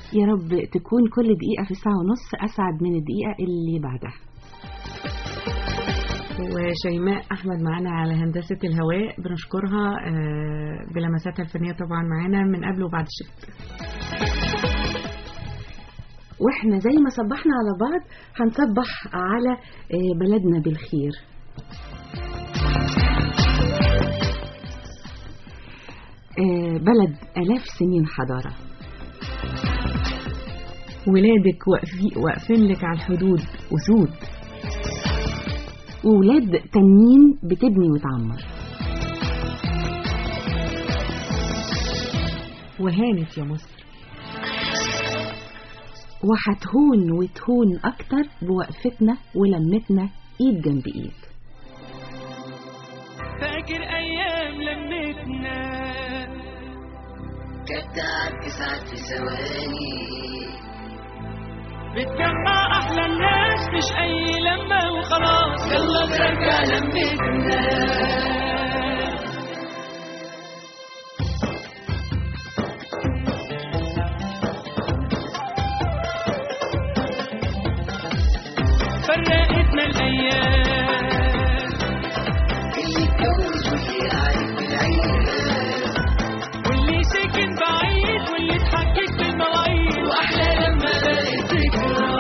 يا رب تكون كل دقيقة في ساعة ونص أسعد من الدقيقة اللي بعدها وشيماء احمد معانا على هندسه الهواء بنشكرها آه، بلمساتها الفنيه طبعا معانا من قبل وبعد الشفت واحنا زي ما صبحنا على بعض هنصبح على آه، بلدنا بالخير آه، بلد آلاف سنين حضارة ولادك واقفين واقفين لك على الحدود اسود وولاد تانيين بتبني وتعمر وهانت يا مصر وهتهون وتهون أكتر بوقفتنا ولمتنا إيد جنب إيد فاكر ايام لمتنا كانت تعدي ساعات في ثواني بتجمع احلى الناس مش اي لمه وخلاص يلا نرجع لمتنا فرقتنا الايام اللي اتجوز واللي قاعد بالعيد واللي سكن بعيد واللي اتحكك بالمواعيد واحلى لما بقت ذكرى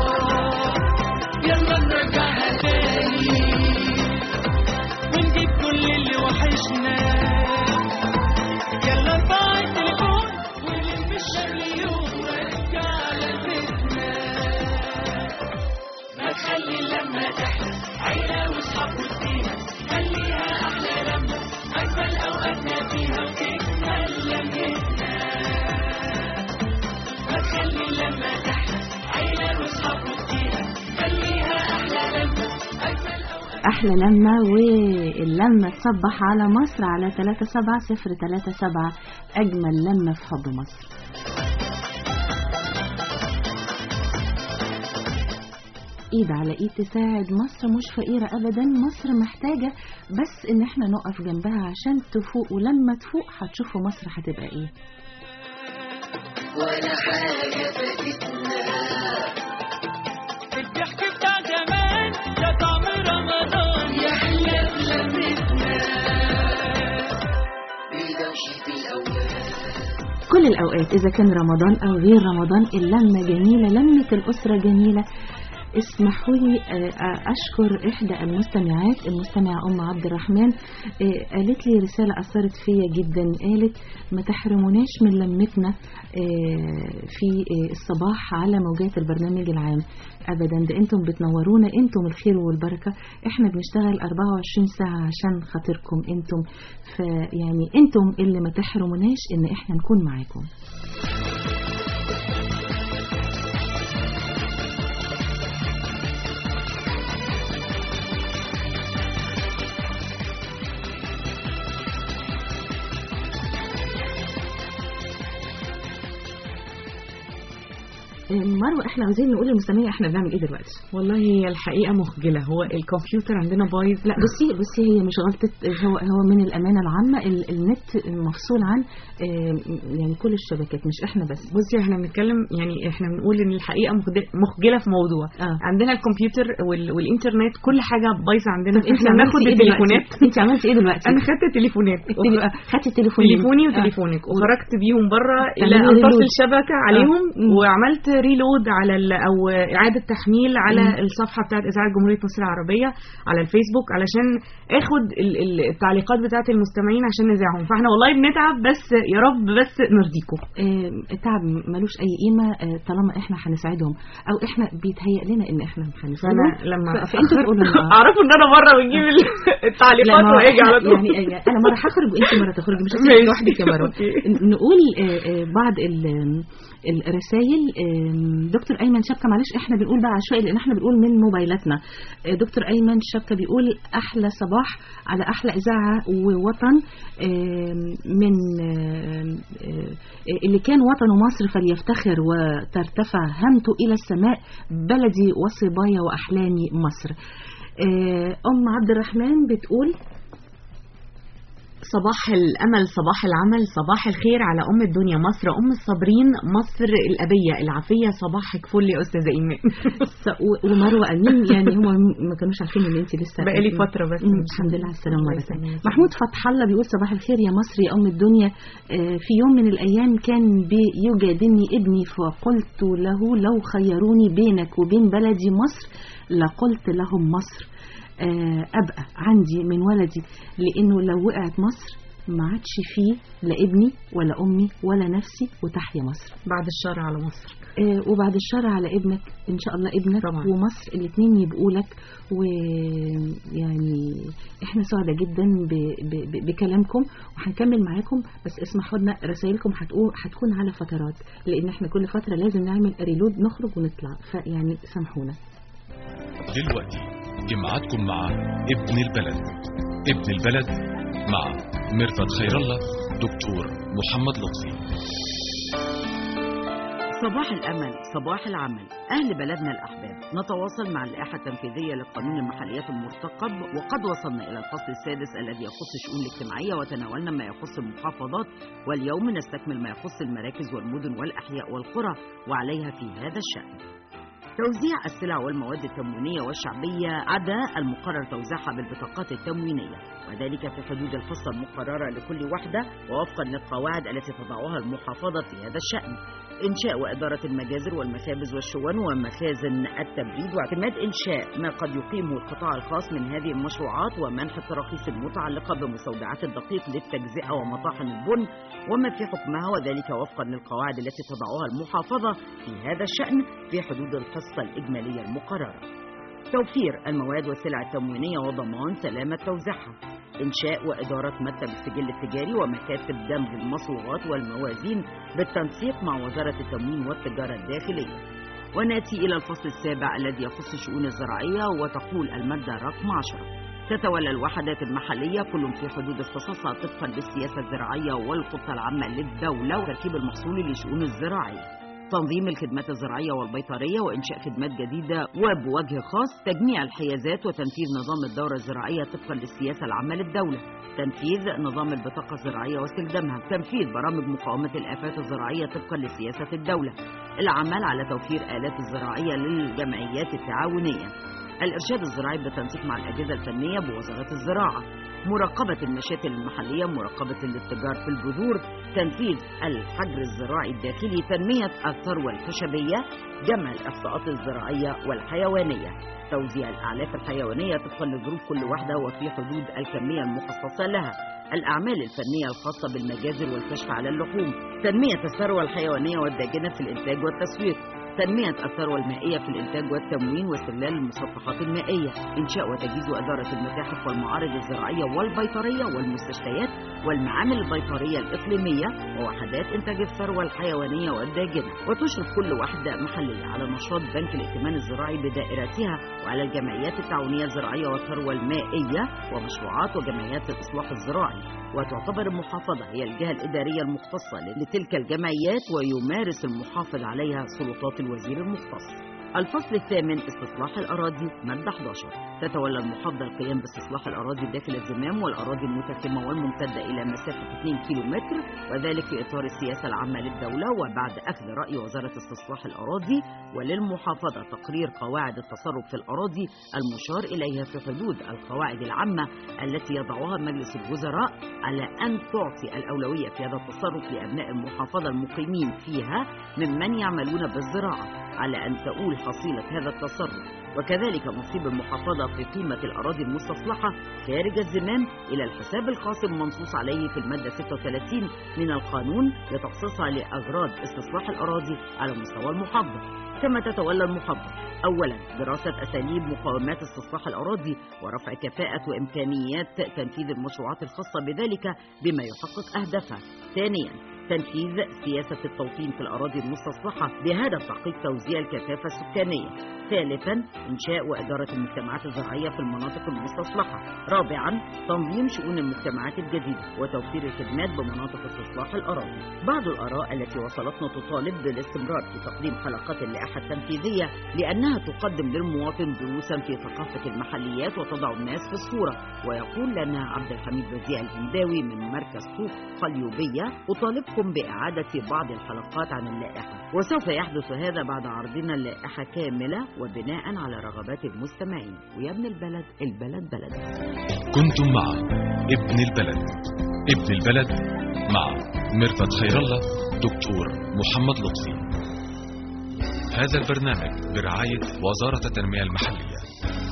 يلا نرجعها تاني ونجيب كل اللي وحشنا يلا ارفع التليفون ونلم الشر يوم ورجع لبيتنا ما تخلي لما تحلى عيلة واصحاب وسطينا خليها أحلى لما أجمل أوقاتنا فيها وتكمل لمتنا ما تخلي لما تحلى عيلة واصحاب وسطينا خليها أحلى لما أجمل أوقات أحلى لمة واللمة تصبح على مصر على 37037 أجمل لمة في حب مصر ايد على ايد تساعد مصر مش فقيرة ابدا مصر محتاجة بس ان احنا نقف جنبها عشان تفوق ولما تفوق هتشوفوا مصر هتبقى ايه ولا حاجة فاتتنا الضحك بتاع زمان ده طعم رمضان يا حلة لمتنا بيدوشي في الأول كل الأوقات إذا كان رمضان أو غير رمضان اللمة جميلة لمة الأسرة جميلة اسمحوا لي آه، آه، أشكر إحدى المستمعات المستمعة أم عبد الرحمن آه، قالت لي رسالة أثرت فيا جدا قالت ما تحرموناش من لمتنا آه، في آه، الصباح على موجات البرنامج العام أبدا ده أنتم بتنورونا أنتم الخير والبركة إحنا بنشتغل 24 ساعة عشان خاطركم أنتم فيعني أنتم اللي ما تحرموناش إن إحنا نكون معاكم مروه احنا عاوزين نقول للمستمعين احنا بنعمل ايه دلوقتي والله هي الحقيقه مخجله هو الكمبيوتر عندنا بايظ لا بصي بصي هي مش غلطه هو هو من الامانه العامه ال- النت مفصول عن آه، يعني كل الشبكات مش احنا بس بصي احنا بنتكلم يعني احنا بنقول ان الحقيقه مخد- مخجله في موضوع آه. عندنا الكمبيوتر وال... والانترنت كل حاجه بايظه عندنا طب انت احنا عملتي بناخد ايه التليفونات دلوقتي؟ انت عملتي ايه دلوقتي انا خدت التليفونات التلي- خدتي التليفونين تليفوني آه. وتليفونك وخرجت بيهم بره الى تعملي انفاس ريلود. الشبكه عليهم مم. وعملت ريلود على ال... او اعاده تحميل على مم. الصفحه بتاعت اذاعه جمهوريه مصر العربيه على الفيسبوك علشان اخد ال... ال- التعليقات بتاعت المستمعين عشان نذاعهم فاحنا والله بنتعب بس يا رب بس نرضيكم آه، التعب ملوش اي قيمه آه، طالما احنا هنساعدهم او احنا بيتهيأ لنا ان احنا فانا هنساعدهم لما ف- فانتوا تقولوا لنا آه. اعرفوا ان انا مره بنجيب ال- لا التعليقات ما هو واجي على طول يعني يعني انا مره هخرج وانت مره تخرجي مش هسيبك ماشي. لوحدك يا مروه أوكي. نقول آه، آه، بعض ال- الرسائل آم، دكتور ايمن شبكه معلش احنا بنقول بقى عشوائي لان احنا بنقول من موبايلاتنا آه، دكتور ايمن شبكه بيقول احلى صباح على احلى اذاعه ووطن آم، من آم، آه، اللي كان وطنه مصر فليفتخر وترتفع همته الى السماء بلدي وصبايا واحلامي مصر آه، ام عبد الرحمن بتقول صباح الأمل صباح العمل صباح الخير على أم الدنيا مصر أم الصابرين مصر الأبية العافية صباحك فل يا أستاذة إيمان س- و- ومروه امين يعني هم ما كانوش عارفين ان انت لسه بقالي فترة بس مم، الحمد لله على السلامه الله مره ثانيه يسلمك. محمود فتح الله بيقول صباح الخير يا مصر يا ام الدنيا آه، في يوم من الايام كان بيجادلني ابني فقلت له لو خيروني بينك وبين بلدي مصر لقلت لهم مصر آه، ابقى عندي من ولدي لانه لو وقعت مصر ما عادش فيه لا ابني ولا امي ولا نفسي وتحيا مصر بعد الشر على مصر آه، وبعد الشر على ابنك ان شاء الله ابنك طبعا. ومصر الاثنين يبقوا لك ويعني احنا سعداء جدا ب... ب... ب... بكلامكم وهنكمل معاكم بس اسمحوا لنا رسائلكم هتقول هتكون على فترات لان احنا كل فتره لازم نعمل ريلود نخرج ونطلع فيعني سامحونا دلوقتي جمعتكم مع ابن البلد ابن البلد مع ميرفت خير الله دكتور محمد لطفي صباح الأمل صباح العمل أهل بلدنا الأحباب نتواصل مع اللائحة التنفيذية لقانون المحليات المرتقب وقد وصلنا إلى الفصل السادس الذي يخص الشؤون الاجتماعية وتناولنا ما يخص المحافظات واليوم نستكمل ما يخص المراكز والمدن والأحياء والقرى وعليها في هذا الشأن توزيع السلع والمواد التموينية والشعبية عدا المقرر توزيعها بالبطاقات التموينية وذلك في حدود الحصة المقررة لكل وحدة ووفقا للقواعد التي تضعها المحافظة في هذا الشأن إنشاء وإدارة المجازر والمخابز والشون ومخازن التبريد واعتماد إنشاء ما قد يقيمه القطاع الخاص من هذه المشروعات ومنح التراخيص المتعلقة بمستودعات الدقيق للتجزئة ومطاحن البن وما في حكمها وذلك وفقا للقواعد التي تضعها المحافظة في هذا الشأن في حدود الحصة الإجمالية المقررة توفير المواد والسلع التموينية وضمان سلامة توزيعها إنشاء وإدارة مكتب السجل التجاري ومكاتب دمج المصروفات والموازين بالتنسيق مع وزارة التموين والتجارة الداخلية ونأتي إلى الفصل السابع الذي يخص الشؤون الزراعية وتقول المادة رقم 10 تتولى الوحدات المحلية كل في حدود اختصاصها طبقا للسياسة الزراعية والخطة العامة للدولة وتركيب المحصول للشؤون الزراعية تنظيم الخدمات الزراعية والبيطرية وإنشاء خدمات جديدة وبوجه خاص تجميع الحيازات وتنفيذ نظام الدورة الزراعية طبقا للسياسة العامة للدولة تنفيذ نظام البطاقة الزراعية واستخدامها تنفيذ برامج مقاومة الآفات الزراعية طبقا لسياسة الدولة العمل على توفير آلات الزراعية للجمعيات التعاونية الإرشاد الزراعي بالتنسيق مع الأجهزة الفنية بوزارة الزراعة مراقبة المشاتل المحلية مراقبة الاتجار في البذور تنفيذ الحجر الزراعي الداخلي تنمية الثروة الخشبية جمع الإحصاءات الزراعية والحيوانية توزيع الأعلاف الحيوانية طبقا لظروف كل واحدة وفي حدود الكمية المخصصة لها الأعمال الفنية الخاصة بالمجازر والكشف على اللحوم تنمية الثروة الحيوانية والداجنة في الإنتاج والتسويق تنمية الثروة المائية في الإنتاج والتموين واستغلال المسطحات المائية إنشاء وتجهيز وإدارة المتاحف والمعارض الزراعية والبيطرية والمستشفيات والمعامل البيطرية الإقليمية ووحدات إنتاج الثروة الحيوانية والداجنة وتشرف كل وحدة محلية على نشاط بنك الائتمان الزراعي بدائرتها وعلى الجمعيات التعاونية الزراعية والثروة المائية ومشروعات وجمعيات الإصلاح الزراعي وتعتبر المحافظة هي الجهة الإدارية المختصة لتلك الجمعيات ويمارس المحافظ عليها سلطات الوزير المختص الفصل الثامن استصلاح الأراضي مادة 11 تتولى المحافظة القيام باستصلاح الأراضي داخل الزمام والأراضي المتكمة والممتدة إلى مسافة 2 كيلومتر وذلك في إطار السياسة العامة للدولة وبعد أخذ رأي وزارة استصلاح الأراضي وللمحافظة تقرير قواعد التصرف في الأراضي المشار إليها في حدود القواعد العامة التي يضعها مجلس الوزراء على أن تعطي الأولوية في هذا التصرف لأبناء المحافظة المقيمين فيها ممن يعملون بالزراعة على أن تؤول حصيلة هذا التصرف وكذلك نصيب المحافظة في قيمة الأراضي المستصلحة خارج الزمام إلى الحساب الخاص المنصوص عليه في المادة 36 من القانون لتخصيصها لأغراض استصلاح الأراضي على مستوى المحافظة كما تتولى المحافظة أولا دراسة أساليب مقاومات استصلاح الأراضي ورفع كفاءة وإمكانيات تنفيذ المشروعات الخاصة بذلك بما يحقق أهدافها ثانيا تنفيذ سياسة التوطين في الأراضي المستصلحة بهدف تحقيق توزيع الكثافة السكانية ثالثا إنشاء وإدارة المجتمعات الزراعية في المناطق المستصلحة رابعا تنظيم شؤون المجتمعات الجديدة وتوفير الخدمات بمناطق استصلاح الأراضي بعض الآراء التي وصلتنا تطالب بالاستمرار في تقديم حلقات اللائحة التنفيذية لأنها تقدم للمواطن دروسا في ثقافة المحليات وتضع الناس في الصورة ويقول لنا عبد الحميد بديع الهنداوي من مركز سوق قليوبية أطالبكم بإعادة بعض الحلقات عن اللائحة وسوف يحدث هذا بعد عرضنا اللائحة كاملة وبناء على رغبات المستمعين ويا ابن البلد البلد بلد كنتم مع ابن البلد ابن البلد مع ميرفت خير الله دكتور محمد لطفي هذا البرنامج برعاية وزارة التنمية المحلية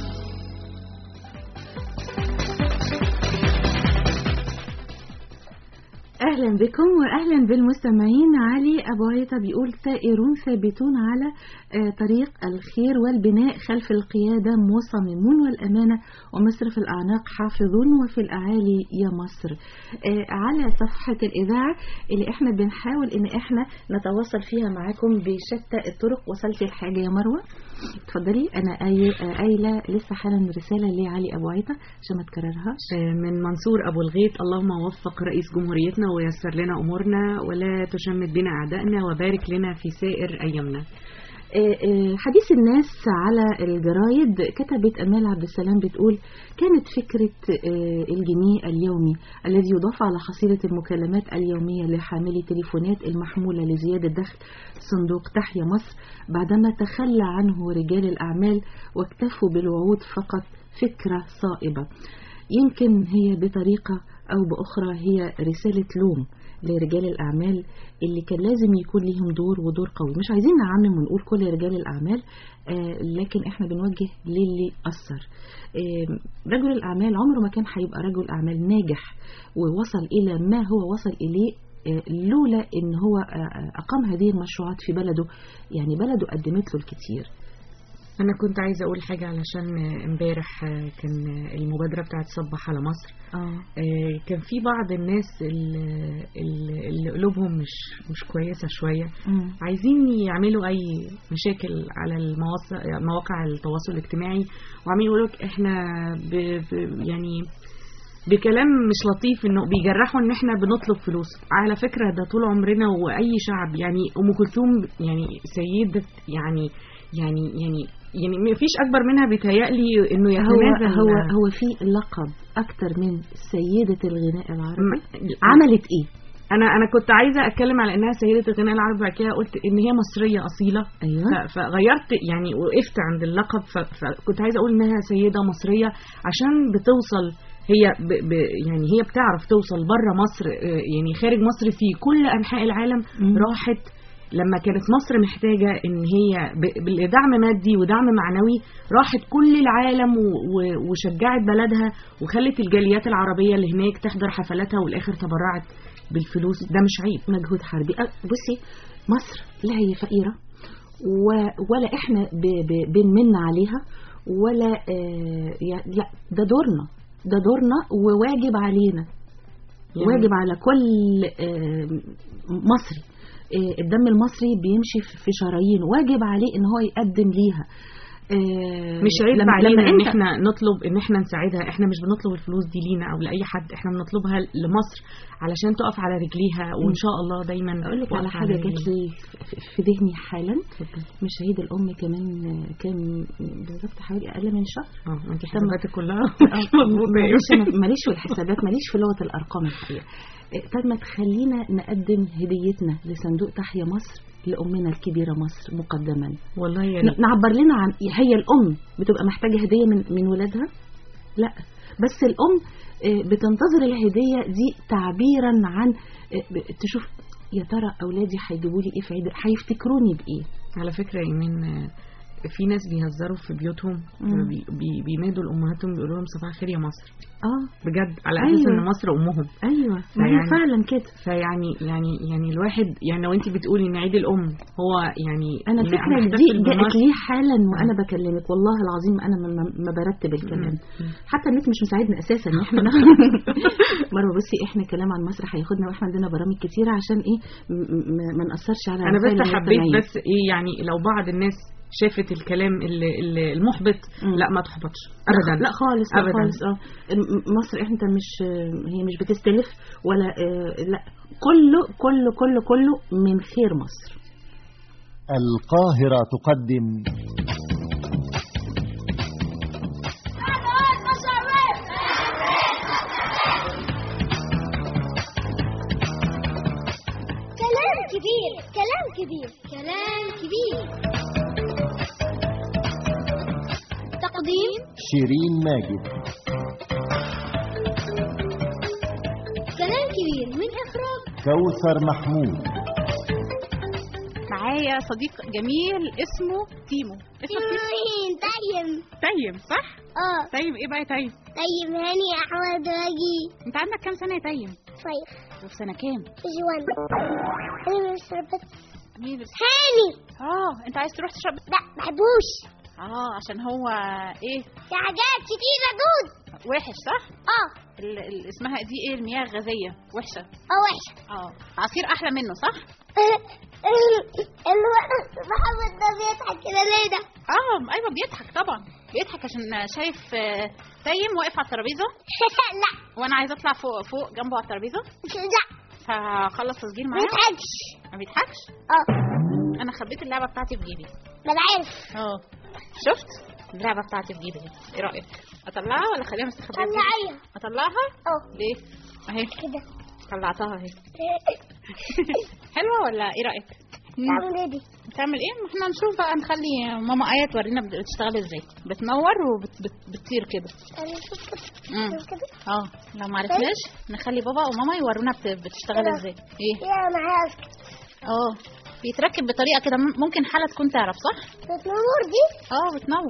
اهلا بكم واهلا بالمستمعين علي ابو عيطه بيقول سائرون ثابتون على آه، طريق الخير والبناء خلف القياده مصممون والامانه ومصر في الاعناق حافظون وفي الاعالي يا مصر آه، على صفحه الاذاعه اللي احنا بنحاول ان احنا نتواصل فيها معاكم بشتى الطرق وصلتي الحاجه يا مروه اتفضلي انا قاي- آه، قايله لسه حالا رساله لعلي ابو عيطه عشان ما تكررهاش من منصور أبو الغيط اللهم وفق رئيس جمهوريتنا ويسر لنا أمورنا ولا تشمت بنا أعدائنا وبارك لنا في سائر أيامنا آه، آه، حديث الناس على الجرايد كتبت أمال عبد السلام بتقول كانت فكرة آه، الجنيه اليومي الذي يضاف على حصيلة المكالمات اليومية لحاملي تليفونات المحمولة لزيادة دخل صندوق تحيا مصر بعدما تخلى عنه رجال الأعمال واكتفوا بالوعود فقط فكرة صائبة يمكن هي بطريقة أو بأخرى هي رسالة لوم لرجال الأعمال اللي كان لازم يكون ليهم دور ودور قوي مش عايزين نعمم ونقول كل رجال الأعمال آه لكن احنا بنوجه للي أثر آه رجل الأعمال عمره ما كان هيبقى رجل أعمال ناجح ووصل إلى ما هو وصل إليه آه، لولا ان هو آه، اقام هذه المشروعات في بلده يعني بلده قدمت له الكثير أنا كنت عايزة أقول حاجة علشان امبارح كان المبادرة بتاعت صبح على مصر اه آه، كان في بعض الناس اللي, اللي قلوبهم مش مش كويسة شوية مم. عايزين يعملوا أي مشاكل على المواص- مواقع التواصل الاجتماعي وعمالين يقولوا لك احنا ب ب يعني بكلام مش لطيف انه بيجرحوا ان احنا بنطلب فلوس على فكرة ده طول عمرنا واي شعب يعني ام كلثوم يعني سيدة يعني يعني يعني يعني ما فيش اكبر منها بيتهيألي انه هو يتنازل هو هو في لقب اكتر من سيدة الغناء العربي م- عملت ايه انا انا كنت عايزه اتكلم على انها سيده الغناء العربي بعد كده قلت ان هي مصريه اصيله ايوه ف- فغيرت يعني وقفت عند اللقب ف- فكنت عايزه اقول انها سيده مصريه عشان بتوصل هي ب ب يعني هي بتعرف توصل بره مصر آه، يعني خارج مصر في كل انحاء العالم مم. راحت لما كانت مصر محتاجة ان هي ب- بدعم مادي ودعم معنوي راحت كل العالم و- و- وشجعت بلدها وخلت الجاليات العربية اللي هناك تحضر حفلاتها والاخر تبرعت بالفلوس ده مش عيب مجهود حربي أه، بصي مصر لا هي فقيرة و... ولا احنا ب... ب... بنمن عليها ولا آه يا- لا ده دورنا ده دورنا وواجب علينا يعني- واجب على كل آه مصري آه الدم المصري بيمشي في في شرايين واجب عليه ان هو يقدم ليها آه مش عيب لما- علينا لما ان انت- احنا نطلب ان احنا نساعدها احنا مش بنطلب الفلوس دي لينا او لاي حد احنا بنطلبها لمصر علشان تقف على رجليها وان شاء الله دايما اقول لك على واقفة حاجه رجليها. جت لي في- في ذهني حالا مش عيد الام كمان آه، كان بالظبط حوالي اقل من شهر اه انت تم- حساباتك كلها آه، مش مظبوطه معلش أنا ماليش في الحسابات ماليش في لغه الارقام الحقيقه إيه، طب ما تخلينا نقدم هديتنا لصندوق تحيا مصر لامنا الكبيره مصر مقدما والله يا ريت ن- نعبر لنا عن هي الام بتبقى محتاجه هديه من من ولادها لا بس الام آه، بتنتظر الهديه دي تعبيرا عن آه، ب- تشوف يا ترى اولادي هيجيبوا لي ايه في عيد هيفتكروني بايه على فكرة يمين آه، في ناس بيهزروا في بيوتهم مم. بي بي- بينادوا لامهاتهم بيقولوا لهم صباح الخير يا مصر اه بجد على اساس أيوة. ان مصر امهم ايوه ما هي فيعني- فعلا كده فيعني يعني يعني الواحد يعني لو انت بتقولي ان عيد الام هو يعني انا يعني الفكره هنحتفل دي جاءت بمصر. لي حالا وانا بكلمك والله العظيم انا ما, ما- ما برتب الكلام مم. حتى النت مش مساعدنا اساسا ان احنا مروه بصي احنا كلام عن مصر هياخدنا واحنا عندنا برامج كتيره عشان ايه م- م- ما ناثرش على انا رسائل بس حبيت المستمعين. بس ايه يعني لو بعض الناس شافت الكلام اللي اللي المحبط مم. لا ما تحبطش لا ابدا لا خالص لا أبداً. خالص اه الم- مصر انت مش هي مش بتستلف ولا آه، لا كله كله كله كله من خير مصر القاهرة تقدم كلام كبير كلام كبير كلام كبير تقديم شيرين ماجد كلام كبير من إخراج كوثر محمود معايا صديق جميل اسمه تيمو اسمك تيمو يمين طيب تيم صح؟ اه تيم ايه بقى يا تيم؟ طيب هاني أحمد راجي انت عندك كام سنة يا تيم؟ طيب وفي سنة كام؟ جوان أنا مش شربت مين بس هاني اه انت عايز تروح تشرب لا بحبوش اه عشان هو ايه في حاجات كتيرة جود وحش صح؟ اه ال- ال- اسمها دي ايه المياه الغازية وحشة اه وحشة اه عصير احلى منه صح؟ الوقت محمد ده بيضحك كده ليه ده؟ اه ايوه بيضحك طبعا بيضحك عشان شايف آه، تيم واقف على الترابيزة لا وانا عايزه اطلع فوق فوق جنبه على الترابيزة لا فخلص تسجيل ما معاه يضحكش ما بيضحكش اه انا خبيت اللعبة بتاعتي في جيبي ما انا عارف اه شفت اللعبه بتاعتي في جيبي ايه رايك اطلعها ولا اخليها مستخبيه في جيبي؟ طلعيها اطلعها اه ليه اهي كده طلعتها اهي حلوه ولا ايه رايك تعمل ايه دي؟ بتعمل ايه ما احنا نشوف بقى نخلي ماما ايه تورينا بت- بتشتغل ازاي بتنور وبتطير كده انا شوف كده امم شوف كده اه لو ما عرفناش نخلي بابا وماما يورونا بت- بتشتغل كده. ازاي ايه يا معايا اسكت اه بيتركب بطريقه كده مم- ممكن حاله تكون تعرف صح بتنور دي؟ اه بتنور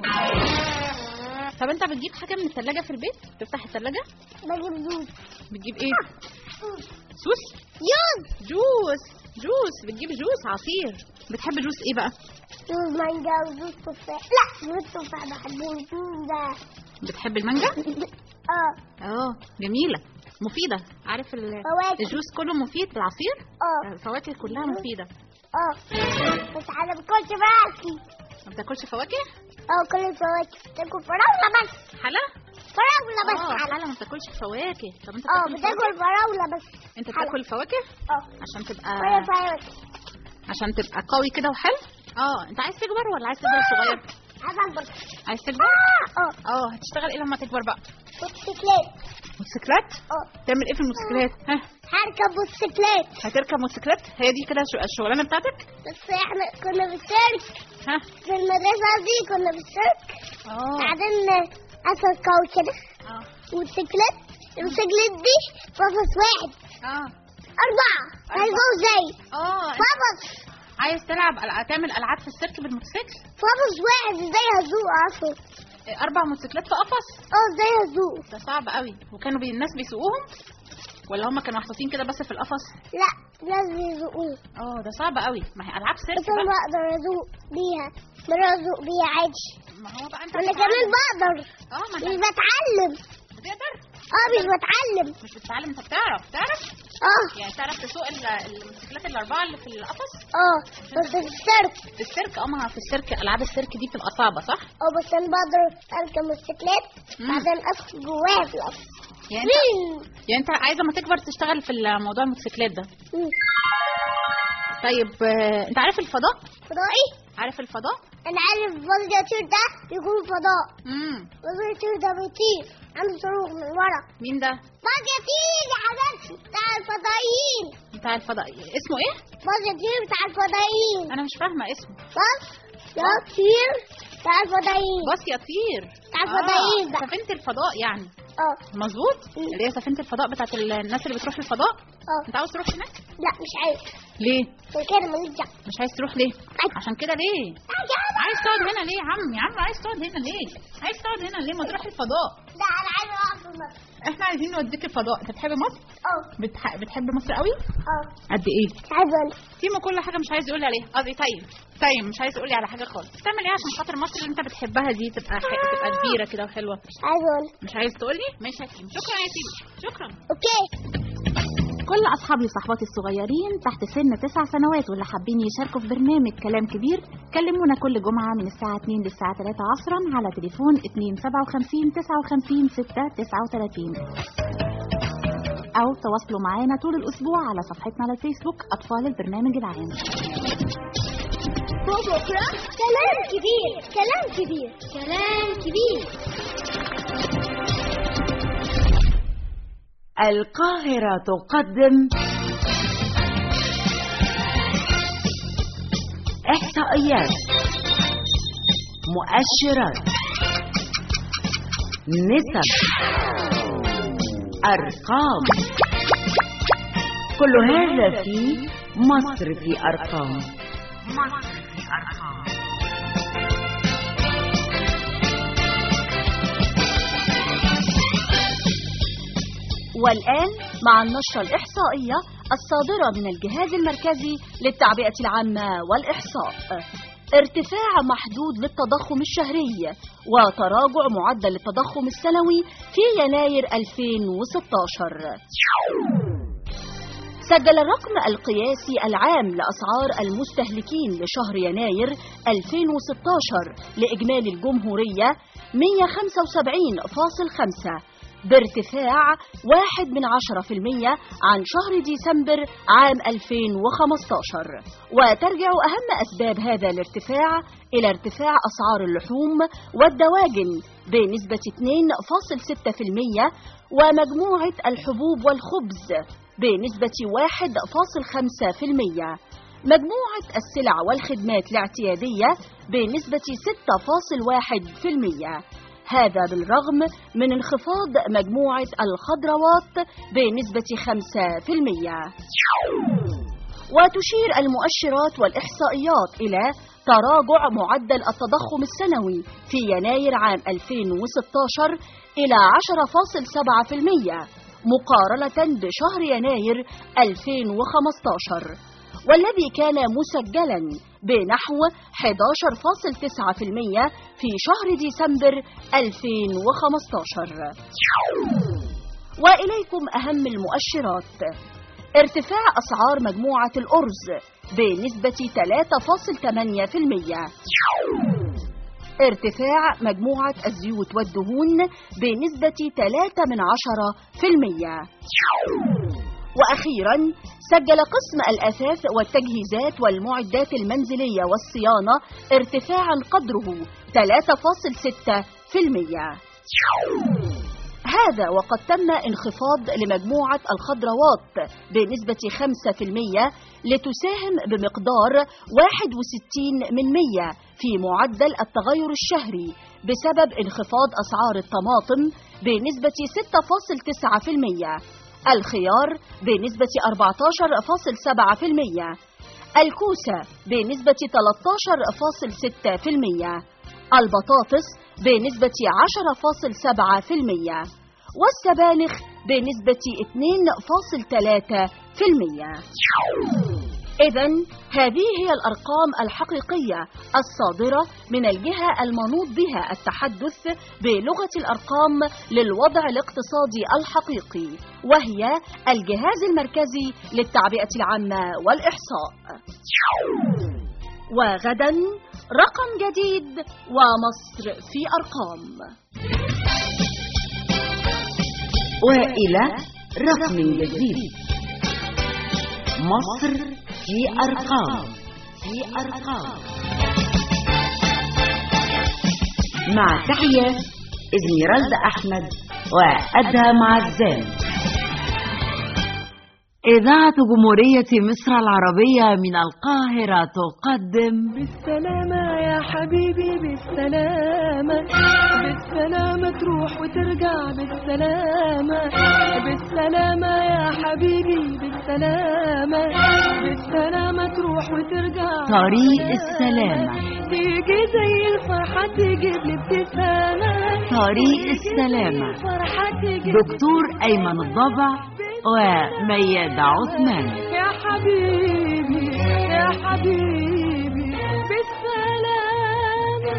طب انت بتجيب حاجه من الثلاجه في البيت تفتح الثلاجه بجيب زوز بتجيب ايه سوس يوز جوس جوس بتجيب جوس عصير بتحب جوس ايه بقى جوز مانجا وجوز تفاح لا جوز تفاح بحبه الجوز ده بتحب المانجا اه اه جميله مفيده عارف ال- فواكه الجوس كله مفيد العصير اه الفواكه كلها مفيده اه بس انا باكلش فواكه ما بتاكلش فواكه اه كل الفواكه باكل فراولة بس حلا فراولة بس اه حلا حلا ما بتاكلش فواكه طب انت اه بتاكل بتاكل فواكه؟ فراولة بس انت حلا. بتاكل فواكه اه عشان تبقى ولا فواكه عشان تبقى قوي كده وحلو اه انت عايز تكبر ولا عايز تفضل صغير عايز اكبر عايز تكبر اه اه هتشتغل ايه لما تكبر بقى موتوسيكلات موتوسيكلات اه تعمل ايه في الموتوسيكلات ها هركب موتوسيكلات هتركب موتوسيكلات هي دي كده شو- الشغلانه بتاعتك بس احنا كنا في السيرك ها في المدرسة دي كنا في السيرك اه بعدين أسد قوي كده اه موتوسيكلات الموتوسيكلات دي قفص واحد اه أربعة هيزوز زي اه قفص عايز تلعب ألع- تعمل العاب في السيرك بالموتوسيكل قفص واحد ازاي هزوق أصلا إيه، اربع موتوسيكلات في قفص اه ازاي هزوق ده صعب قوي وكانوا بي... الناس بيسوقوهم ولا هم كانوا محطوطين كده بس في القفص لا لازم يزوقوه اه ده صعب قوي ما هي العاب سيرك بس أنا بقى بقدر أزوق بيها مرة أزوق بيها عادي ما هو بقى انت وأنا بتتعلم. كمان بقدر اه ما مش انت بتعلم بتقدر اه مش بتعلم مش بتتعلم انت بتعرف تعرف اه يعني تعرف تسوق ال- الموتوسيكلات الاربعه اللي في القفص اه بس في السيرك في السيرك اه ما في السيرك العاب السيرك دي بتبقى صعبه صح اه بس أنا بقدر أركب موتوسيكلات مم. بعدين أدخل جواها في القفص يعني انت مين؟ يعني انت عايزه ما تكبر تشتغل في موضوع الموتوسيكلات ده مم. طيب آه، انت عارف الفضاء فضائي؟ عارف الفضاء أنا عارف فازياتير ده بيكون فضاء امم فازياتير ده بيطير عنده صاروخ من ورا مين ده فازياتير يا حبيبتي بتاع الفضائيين بتاع الفضاء اسمه ايه فازياتير بتاع الفضائيين انا مش فاهمه اسمه بس يطير بتاع الفضائيين باص يطير بتاع الفضائيين آه، بقى. سفينه الفضاء يعني اه مظبوط مم. اللي هي سفينه الفضاء بتاعت ال- الناس اللي بتروح الفضاء اه انت عاوز تروح هناك لا مش عايز ليه عشان كده ماليش دعوة مش عايز تروح ليه عشان كده ليه عايز عايز تقعد هنا ليه يا عم يا عم عايز تقعد هنا ليه عايز تقعد هنا ليه ما تروح الفضاء لا انا عايزه اقعد في مصر احنا عايزين نوديك الفضاء انت بتحب مصر اه بتح... بتحب مصر قوي اه قد ايه عايزه اقول تيمو كل حاجه مش عايز يقول لي عليها قصدي طيب طيب مش عايز يقول لي على حاجه خالص بتعمل ايه عشان خاطر مصر اللي انت بتحبها دي تبقى ح... تبقى كبيره كده وحلوه عايزه اقول مش عايز تقول لي ماشي يا تيمو شكرا يا تيمو شكرا اوكي كل أصحابي وصحباتي الصغيرين تحت سن تسع سنوات واللي حابين يشاركوا في برنامج كلام كبير كلمونا كل جمعة من الساعة 2 للساعة 3 عصرا على تليفون 257 59 6 39 أو تواصلوا معانا طول الأسبوع على صفحتنا على الفيسبوك أطفال البرنامج العام بكره كلام كبير كلام كبير كلام كبير القاهرة تقدم إحصائيات مؤشرات نسب أرقام كل هذا في مصر في أرقام مصر في أرقام والآن مع النشرة الإحصائية الصادرة من الجهاز المركزي للتعبئة العامة والإحصاء ارتفاع محدود للتضخم الشهري وتراجع معدل التضخم السنوي في يناير 2016 سجل الرقم القياسي العام لأسعار المستهلكين لشهر يناير 2016 لإجمالي الجمهورية 175.5 بارتفاع واحد من عشرة في المية عن شهر ديسمبر عام 2015 وترجع أهم أسباب هذا الارتفاع إلى ارتفاع أسعار اللحوم والدواجن بنسبة 2.6% ومجموعة الحبوب والخبز بنسبة 1.5% مجموعة السلع والخدمات الاعتيادية بنسبة 6.1% هذا بالرغم من انخفاض مجموعة الخضروات بنسبة 5%. وتشير المؤشرات والإحصائيات إلى تراجع معدل التضخم السنوي في يناير عام 2016 إلى 10.7% مقارنة بشهر يناير 2015 والذي كان مسجلا بنحو 11.9% في شهر ديسمبر 2015 وإليكم أهم المؤشرات ارتفاع أسعار مجموعة الأرز بنسبة 3.8% ارتفاع مجموعة الزيوت والدهون بنسبة 3% وأخيرا سجل قسم الأثاث والتجهيزات والمعدات المنزلية والصيانة ارتفاعا قدره 3.6% هذا وقد تم انخفاض لمجموعة الخضروات بنسبة 5% لتساهم بمقدار 61 من 100 في معدل التغير الشهري بسبب انخفاض أسعار الطماطم بنسبة 6.9% الخيار بنسبة 14.7% الكوسة بنسبة 13.6% البطاطس بنسبة 10.7% والسبانخ بنسبة 2.3% إذا هذه هي الأرقام الحقيقية الصادرة من الجهة المنوط بها التحدث بلغة الأرقام للوضع الاقتصادي الحقيقي وهي الجهاز المركزي للتعبئة العامة والإحصاء وغدا رقم جديد ومصر في أرقام وإلى رقم جديد مصر في أرقام في أرقام مع تحية إزميرالدا أحمد وأدهم عزام إذاعة جمهورية مصر العربية من القاهرة تقدم بالسلامة يا حبيبي بالسلامة بالسلامة تروح وترجع بالسلامة بالسلامة يا حبيبي بالسلامة بالسلامة تروح وترجع طريق السلامة تيجي زي الفرحة تجيب لي ابتسامة طريق السلامة فرحة تجيب دكتور أيمن الضبع وميادة عثمان يا حبيبي يا حبيبي بالسلامة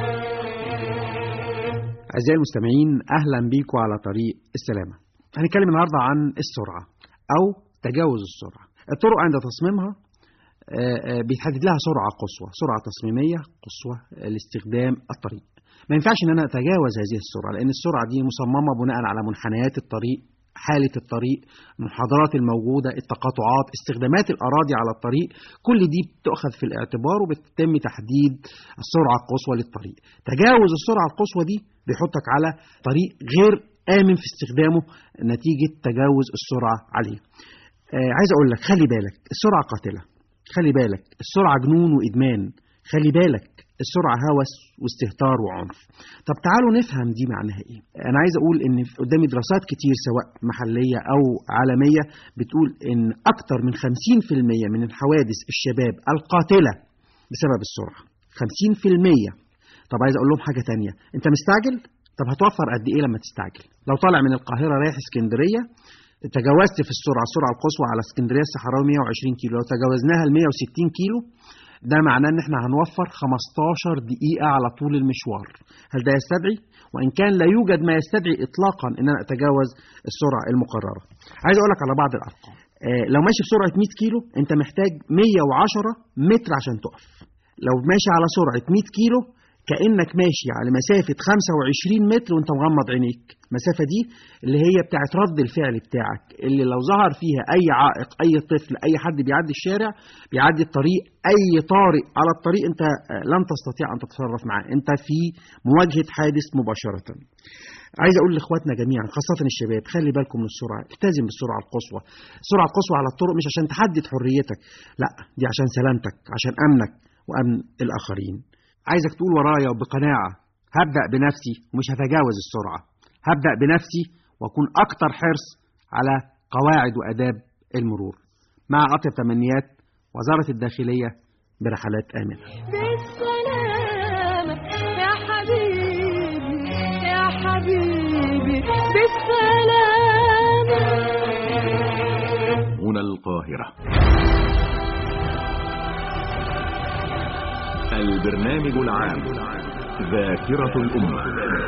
أعزائي المستمعين أهلا بيكم على طريق السلامة هنتكلم النهاردة عن السرعة أو تجاوز السرعة الطرق عند تصميمها آه، آه، بيتحدد لها سرعة قصوى سرعة تصميمية قصوى لاستخدام الطريق ما ينفعش ان انا اتجاوز هذه السرعة لان السرعة دي مصممة بناء على منحنيات الطريق حالة الطريق المحاضرات الموجودة التقاطعات استخدامات الأراضي على الطريق كل دي بتؤخذ في الاعتبار وبتتم تحديد السرعة القصوى للطريق تجاوز السرعة القصوى دي بيحطك على طريق غير آمن في استخدامه نتيجة تجاوز السرعة عليه آه عايز أقول لك خلي بالك السرعة قاتلة خلي بالك السرعة جنون وإدمان خلي بالك السرعة هوس واستهتار وعنف طب تعالوا نفهم دي معناها ايه انا عايز اقول ان قدامي دراسات كتير سواء محلية او عالمية بتقول ان اكتر من 50% من الحوادث الشباب القاتلة بسبب السرعة 50% طب عايز اقول لهم حاجة تانية انت مستعجل طب هتوفر قد ايه لما تستعجل لو طالع من القاهرة رايح اسكندرية تجاوزت في السرعة السرعة القصوى على اسكندرية الصحراوي 120 كيلو لو تجاوزناها ل 160 كيلو ده معناه ان احنا هنوفر 15 دقيقة على طول المشوار هل ده يستدعي؟ وان كان لا يوجد ما يستدعي اطلاقا ان انا اتجاوز السرعة المقررة عايز اقول لك على بعض الارقام آه لو ماشي بسرعة 100 كيلو انت محتاج 110 متر عشان تقف لو ماشي على سرعة 100 كيلو كأنك ماشي على مسافة 25 متر وانت مغمض عينيك المسافة دي اللي هي بتاعت رد الفعل بتاعك اللي لو ظهر فيها أي عائق أي طفل أي حد بيعدي الشارع بيعدي الطريق أي طارئ على الطريق أنت لن تستطيع أن تتصرف معاه أنت في مواجهة حادث مباشرة عايز اقول لاخواتنا جميعا خاصه الشباب خلي بالكم من السرعه التزم بالسرعه القصوى السرعه القصوى على الطرق مش عشان تحدد حريتك لا دي عشان سلامتك عشان امنك وامن الاخرين عايزك تقول ورايا وبقناعة هبدأ بنفسي ومش هتجاوز السرعة هبدأ بنفسي وأكون أكتر حرص على قواعد وأداب المرور مع أطيب تمنيات وزارة الداخلية برحلات آمنة بالسلامة يا حبيبي يا حبيبي بالسلامة هنا القاهرة البرنامج العام ذاكرة الأمة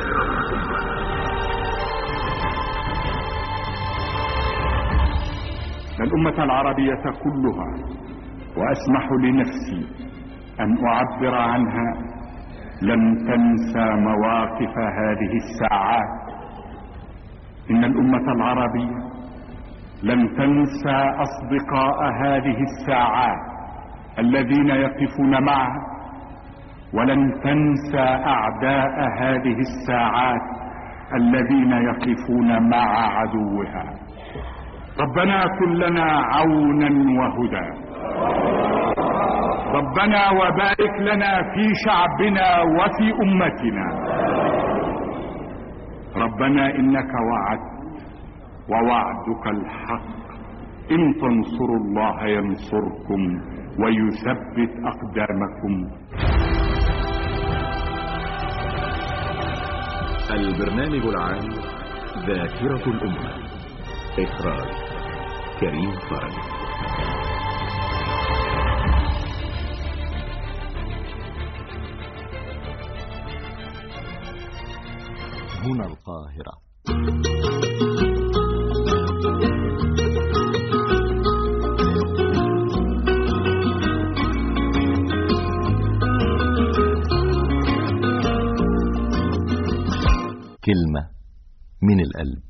الأمة العربية كلها وأسمح لنفسي أن أعبر عنها لم تنسى مواقف هذه الساعات إن الأمة العربية لم تنسى أصدقاء هذه الساعات الذين يقفون معها ولن تنسى أعداء هذه الساعات الذين يقفون مع عدوها ربنا كن لنا عونا وهدى ربنا وبارك لنا في شعبنا وفي أمتنا ربنا إنك وعدت ووعدك الحق إن تنصروا الله ينصركم ويثبت أقدامكم البرنامج العام ذاكرة الأمة إخراج كريم فرج هنا القاهرة كلمة من القلب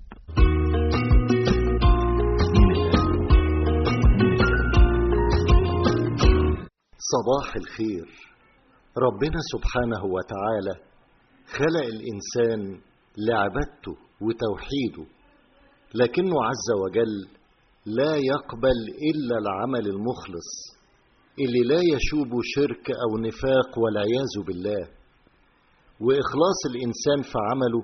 صباح الخير ربنا سبحانه وتعالى خلق الإنسان لعبادته وتوحيده لكنه عز وجل لا يقبل إلا العمل المخلص اللي لا يشوب شرك أو نفاق والعياذ بالله وإخلاص الإنسان في عمله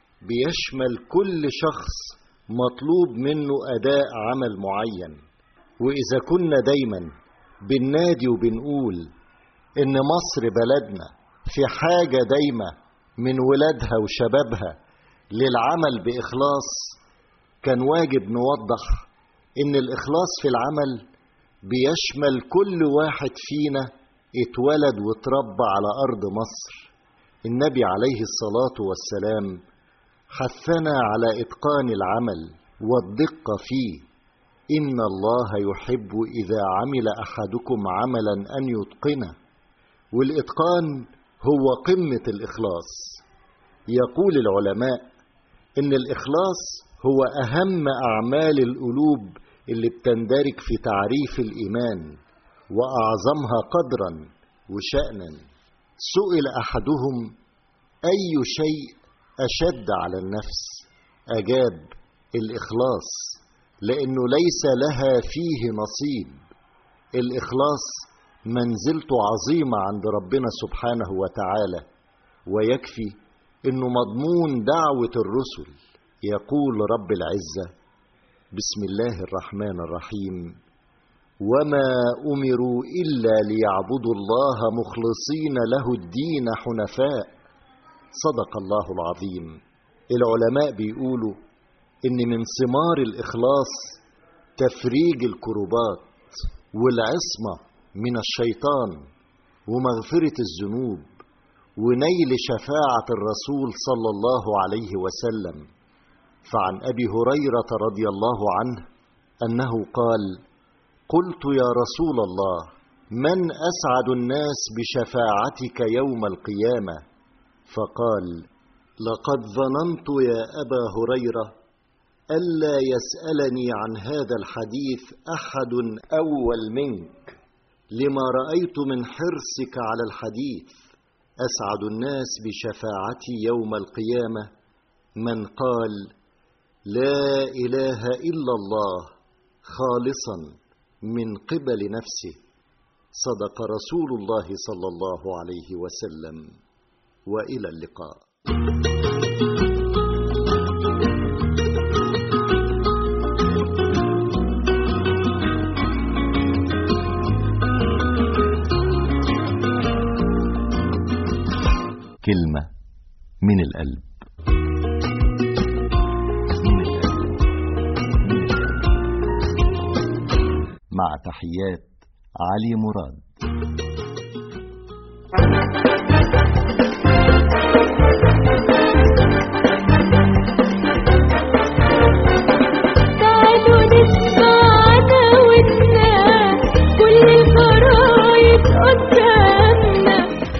بيشمل كل شخص مطلوب منه أداء عمل معين وإذا كنا دايما بننادي وبنقول إن مصر بلدنا في حاجة دايمة من ولادها وشبابها للعمل بإخلاص كان واجب نوضح إن الإخلاص في العمل بيشمل كل واحد فينا اتولد واتربى على أرض مصر النبي عليه الصلاة والسلام حثنا على إتقان العمل والدقة فيه إن الله يحب إذا عمل أحدكم عملا أن يتقنه والإتقان هو قمة الإخلاص يقول العلماء إن الإخلاص هو أهم أعمال القلوب اللي بتندرج في تعريف الإيمان وأعظمها قدرا وشأنا سئل أحدهم أي شيء أشد على النفس أجاب الإخلاص لأنه ليس لها فيه نصيب الإخلاص منزلته عظيمة عند ربنا سبحانه وتعالى ويكفي أنه مضمون دعوة الرسل يقول رب العزة بسم الله الرحمن الرحيم وما أمروا إلا ليعبدوا الله مخلصين له الدين حنفاء صدق الله العظيم العلماء بيقولوا إن من ثمار الإخلاص تفريج الكربات والعصمة من الشيطان ومغفرة الذنوب ونيل شفاعة الرسول صلى الله عليه وسلم فعن أبي هريرة رضي الله عنه أنه قال قلت يا رسول الله من أسعد الناس بشفاعتك يوم القيامة فقال لقد ظننت يا أبا هريرة ألا يسألني عن هذا الحديث أحد أول منك لما رأيت من حرصك على الحديث أسعد الناس بشفاعتي يوم القيامة من قال لا إله إلا الله خالصا من قبل نفسه صدق رسول الله صلى الله عليه وسلم وإلى اللقاء كلمة من القلب مع تحيات علي مراد تعالوا نسمع عداوتنا كل الخرايط قدامنا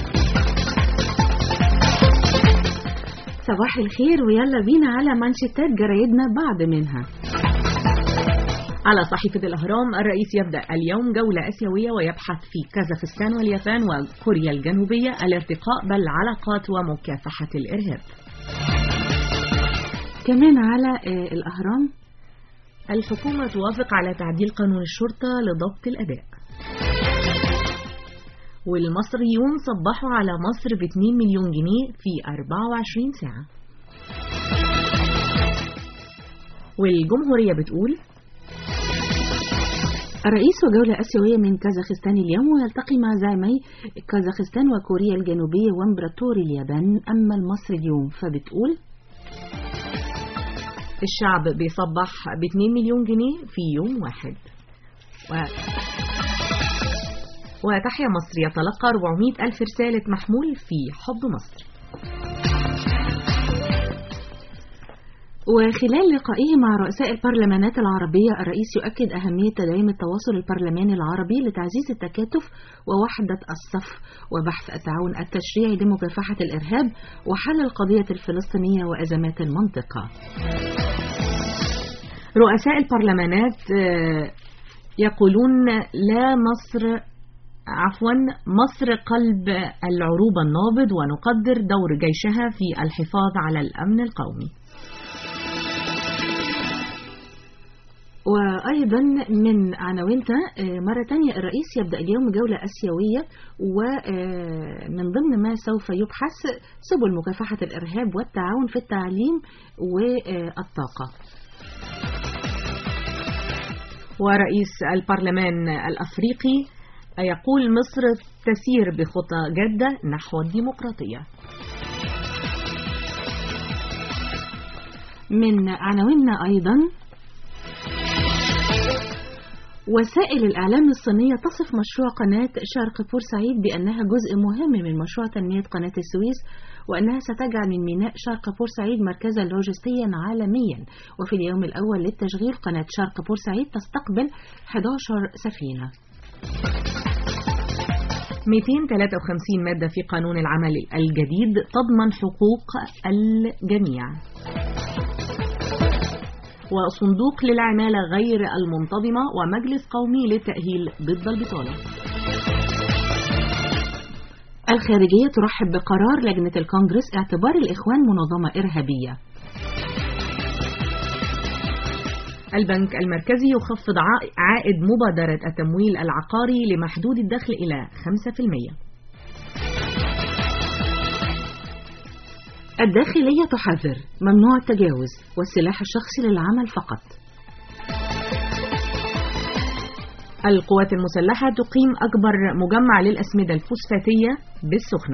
صباح الخير ويلا بينا على مانشيتات جرايدنا بعض منها على صحيفة الأهرام الرئيس يبدأ اليوم جولة آسيوية ويبحث في كازاخستان واليابان وكوريا الجنوبية الارتقاء بالعلاقات ومكافحة الإرهاب كمان على آه، الأهرام الحكومة توافق على تعديل قانون الشرطة لضبط الأداء والمصريون صبحوا على مصر ب 2 مليون جنيه في 24 ساعة والجمهورية بتقول الرئيس وجولة آسيوية من كازاخستان اليوم ويلتقي مع زعيمي كازاخستان وكوريا الجنوبية وامبراطور اليابان أما المصري اليوم فبتقول الشعب بيصبح ب 2 مليون جنيه في يوم واحد و... وتحيا مصر يتلقى 400 ألف رسالة محمول في حب مصر وخلال لقائه مع رؤساء البرلمانات العربية الرئيس يؤكد أهمية تدعيم التواصل البرلماني العربي لتعزيز التكاتف ووحدة الصف وبحث التعاون التشريعي لمكافحة الإرهاب وحل القضية الفلسطينية وأزمات المنطقة رؤساء البرلمانات آه، يقولون لا مصر عفوا مصر قلب العروبة النابض ونقدر دور جيشها في الحفاظ على الأمن القومي وأيضا من عناوينها آه، مرة تانية الرئيس يبدأ اليوم جولة أسيوية ومن ضمن ما سوف يبحث سبل مكافحة الإرهاب والتعاون في التعليم والطاقة ورئيس البرلمان الأفريقي يقول مصر تسير بخطى جادة نحو الديمقراطية من عناويننا أيضا وسائل الإعلام الصينية تصف مشروع قناة شرق بورسعيد بأنها جزء مهم من مشروع تنمية قناة السويس وأنها ستجعل من ميناء شرق بورسعيد مركزا لوجستيا عالميا وفي اليوم الأول للتشغيل قناة شرق بورسعيد تستقبل 11 سفينة 253 مادة في قانون العمل الجديد تضمن حقوق الجميع وصندوق للعمالة غير المنتظمة ومجلس قومي للتأهيل ضد البطالة الخارجية ترحب بقرار لجنة الكونجرس اعتبار الإخوان منظمة إرهابية البنك المركزي يخفض عا- عائد مبادرة التمويل العقاري لمحدود الدخل إلى 5% الداخلية تحذر ممنوع التجاوز والسلاح الشخصي للعمل فقط القوات المسلحة تقيم أكبر مجمع للأسمدة الفوسفاتية بالسخنة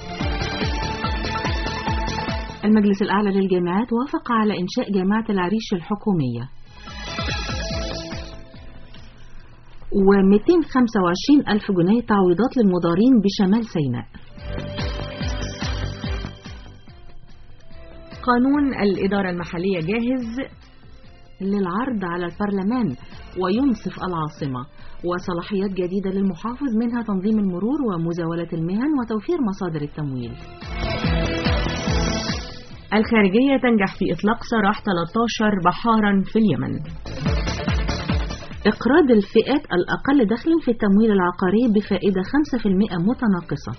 المجلس الأعلى للجامعات وافق على إنشاء جامعة العريش الحكومية و225 ألف جنيه تعويضات للمضارين بشمال سيناء قانون الإدارة المحلية جاهز للعرض على البرلمان وينصف العاصمة وصلاحيات جديدة للمحافظ منها تنظيم المرور ومزاولة المهن وتوفير مصادر التمويل الخارجية تنجح في إطلاق سراح 13 بحارا في اليمن إقراض الفئات الأقل دخلا في التمويل العقاري بفائدة 5% متناقصة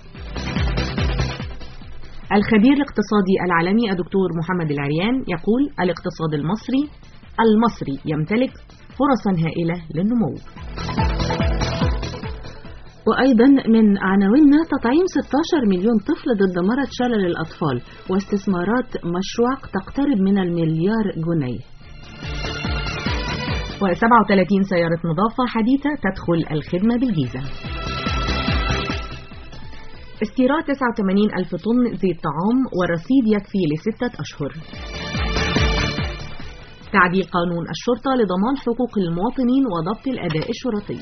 الخبير الاقتصادي العالمي الدكتور محمد العريان يقول الاقتصاد المصري المصري يمتلك فرصا هائلة للنمو وأيضا من عناويننا تطعيم 16 مليون طفل ضد مرض شلل الأطفال واستثمارات مشروع تقترب من المليار جنيه و37 سيارة نظافة حديثة تدخل الخدمة بالجيزة استيراد 89 ألف طن زيت طعام والرصيد يكفي لستة أشهر تعديل قانون الشرطة لضمان حقوق المواطنين وضبط الأداء الشرطي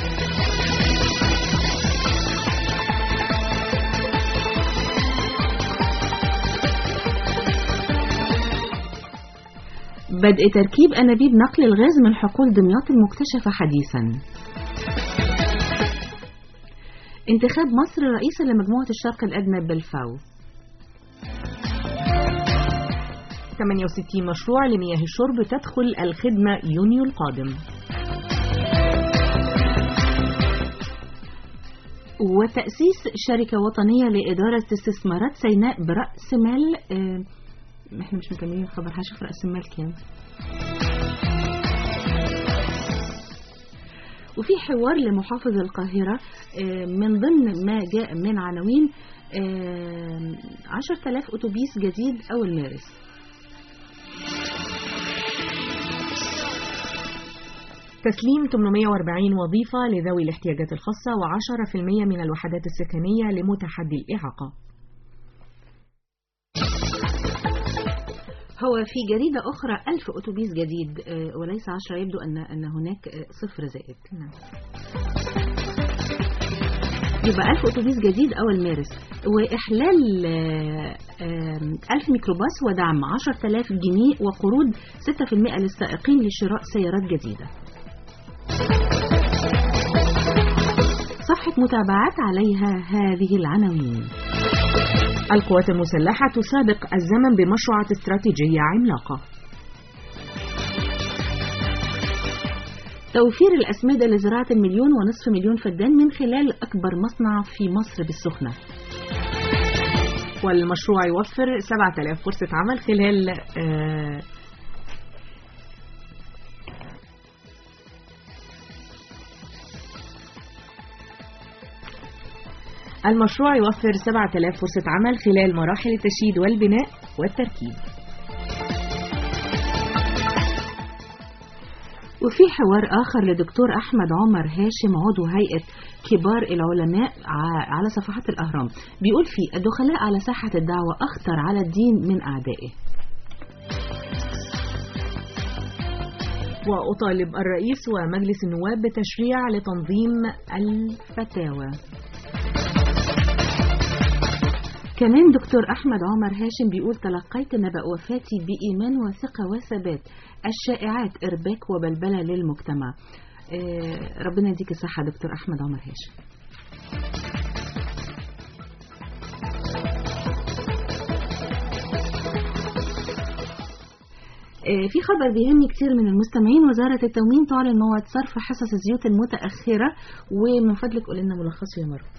بدء تركيب أنابيب نقل الغاز من حقول دمياط المكتشفة حديثا انتخاب مصر رئيسا لمجموعة الشرق الأدنى بالفاو 68 مشروع لمياه الشرب تدخل الخدمة يونيو القادم وتأسيس شركة وطنية لإدارة استثمارات سيناء برأس مال آه، احنا مش مكملين الخبر هشوف رأس المال كام وفي حوار لمحافظ القاهرة آه، من ضمن ما جاء من عناوين عشر تلاف أتوبيس جديد أول مارس تسليم 840 وظيفة لذوي الاحتياجات الخاصة و10% من الوحدات السكنية لمتحدي الإعاقة هو في جريدة أخرى ألف أتوبيس جديد آه، وليس عشرة يبدو أن أن هناك آه، صفر زائد نعم. يبقى ألف أتوبيس جديد أول مارس وإحلال آه، آم، ألف ميكروباص ودعم عشر تلاف جنيه وقروض 6% للسائقين لشراء سيارات جديدة صفحة متابعات عليها هذه العناوين القوات المسلحة تسابق الزمن بمشروعات استراتيجية عملاقة توفير الأسمدة لزراعة المليون ونصف مليون فدان من خلال أكبر مصنع في مصر بالسخنة والمشروع يوفر 7000 فرصة عمل خلال آه، المشروع يوفر 7000 فرصة عمل خلال مراحل التشييد والبناء والتركيب وفي حوار آخر لدكتور أحمد عمر هاشم عضو هيئة كبار العلماء ع- على صفحات الأهرام بيقول فيه الدخلاء على ساحة الدعوة أخطر على الدين من أعدائه وأطالب الرئيس ومجلس النواب بتشريع لتنظيم الفتاوى كمان دكتور أحمد عمر هاشم بيقول تلقيت نبأ وفاتي بإيمان وثقة وثبات الشائعات إرباك وبلبلة للمجتمع آه، ربنا يديك الصحة دكتور أحمد عمر هاشم آه، في خبر بيهمني كتير من المستمعين وزارة التموين تعلن موعد صرف حصص الزيوت المتأخرة ومن فضلك قول لنا ملخصه يا مروه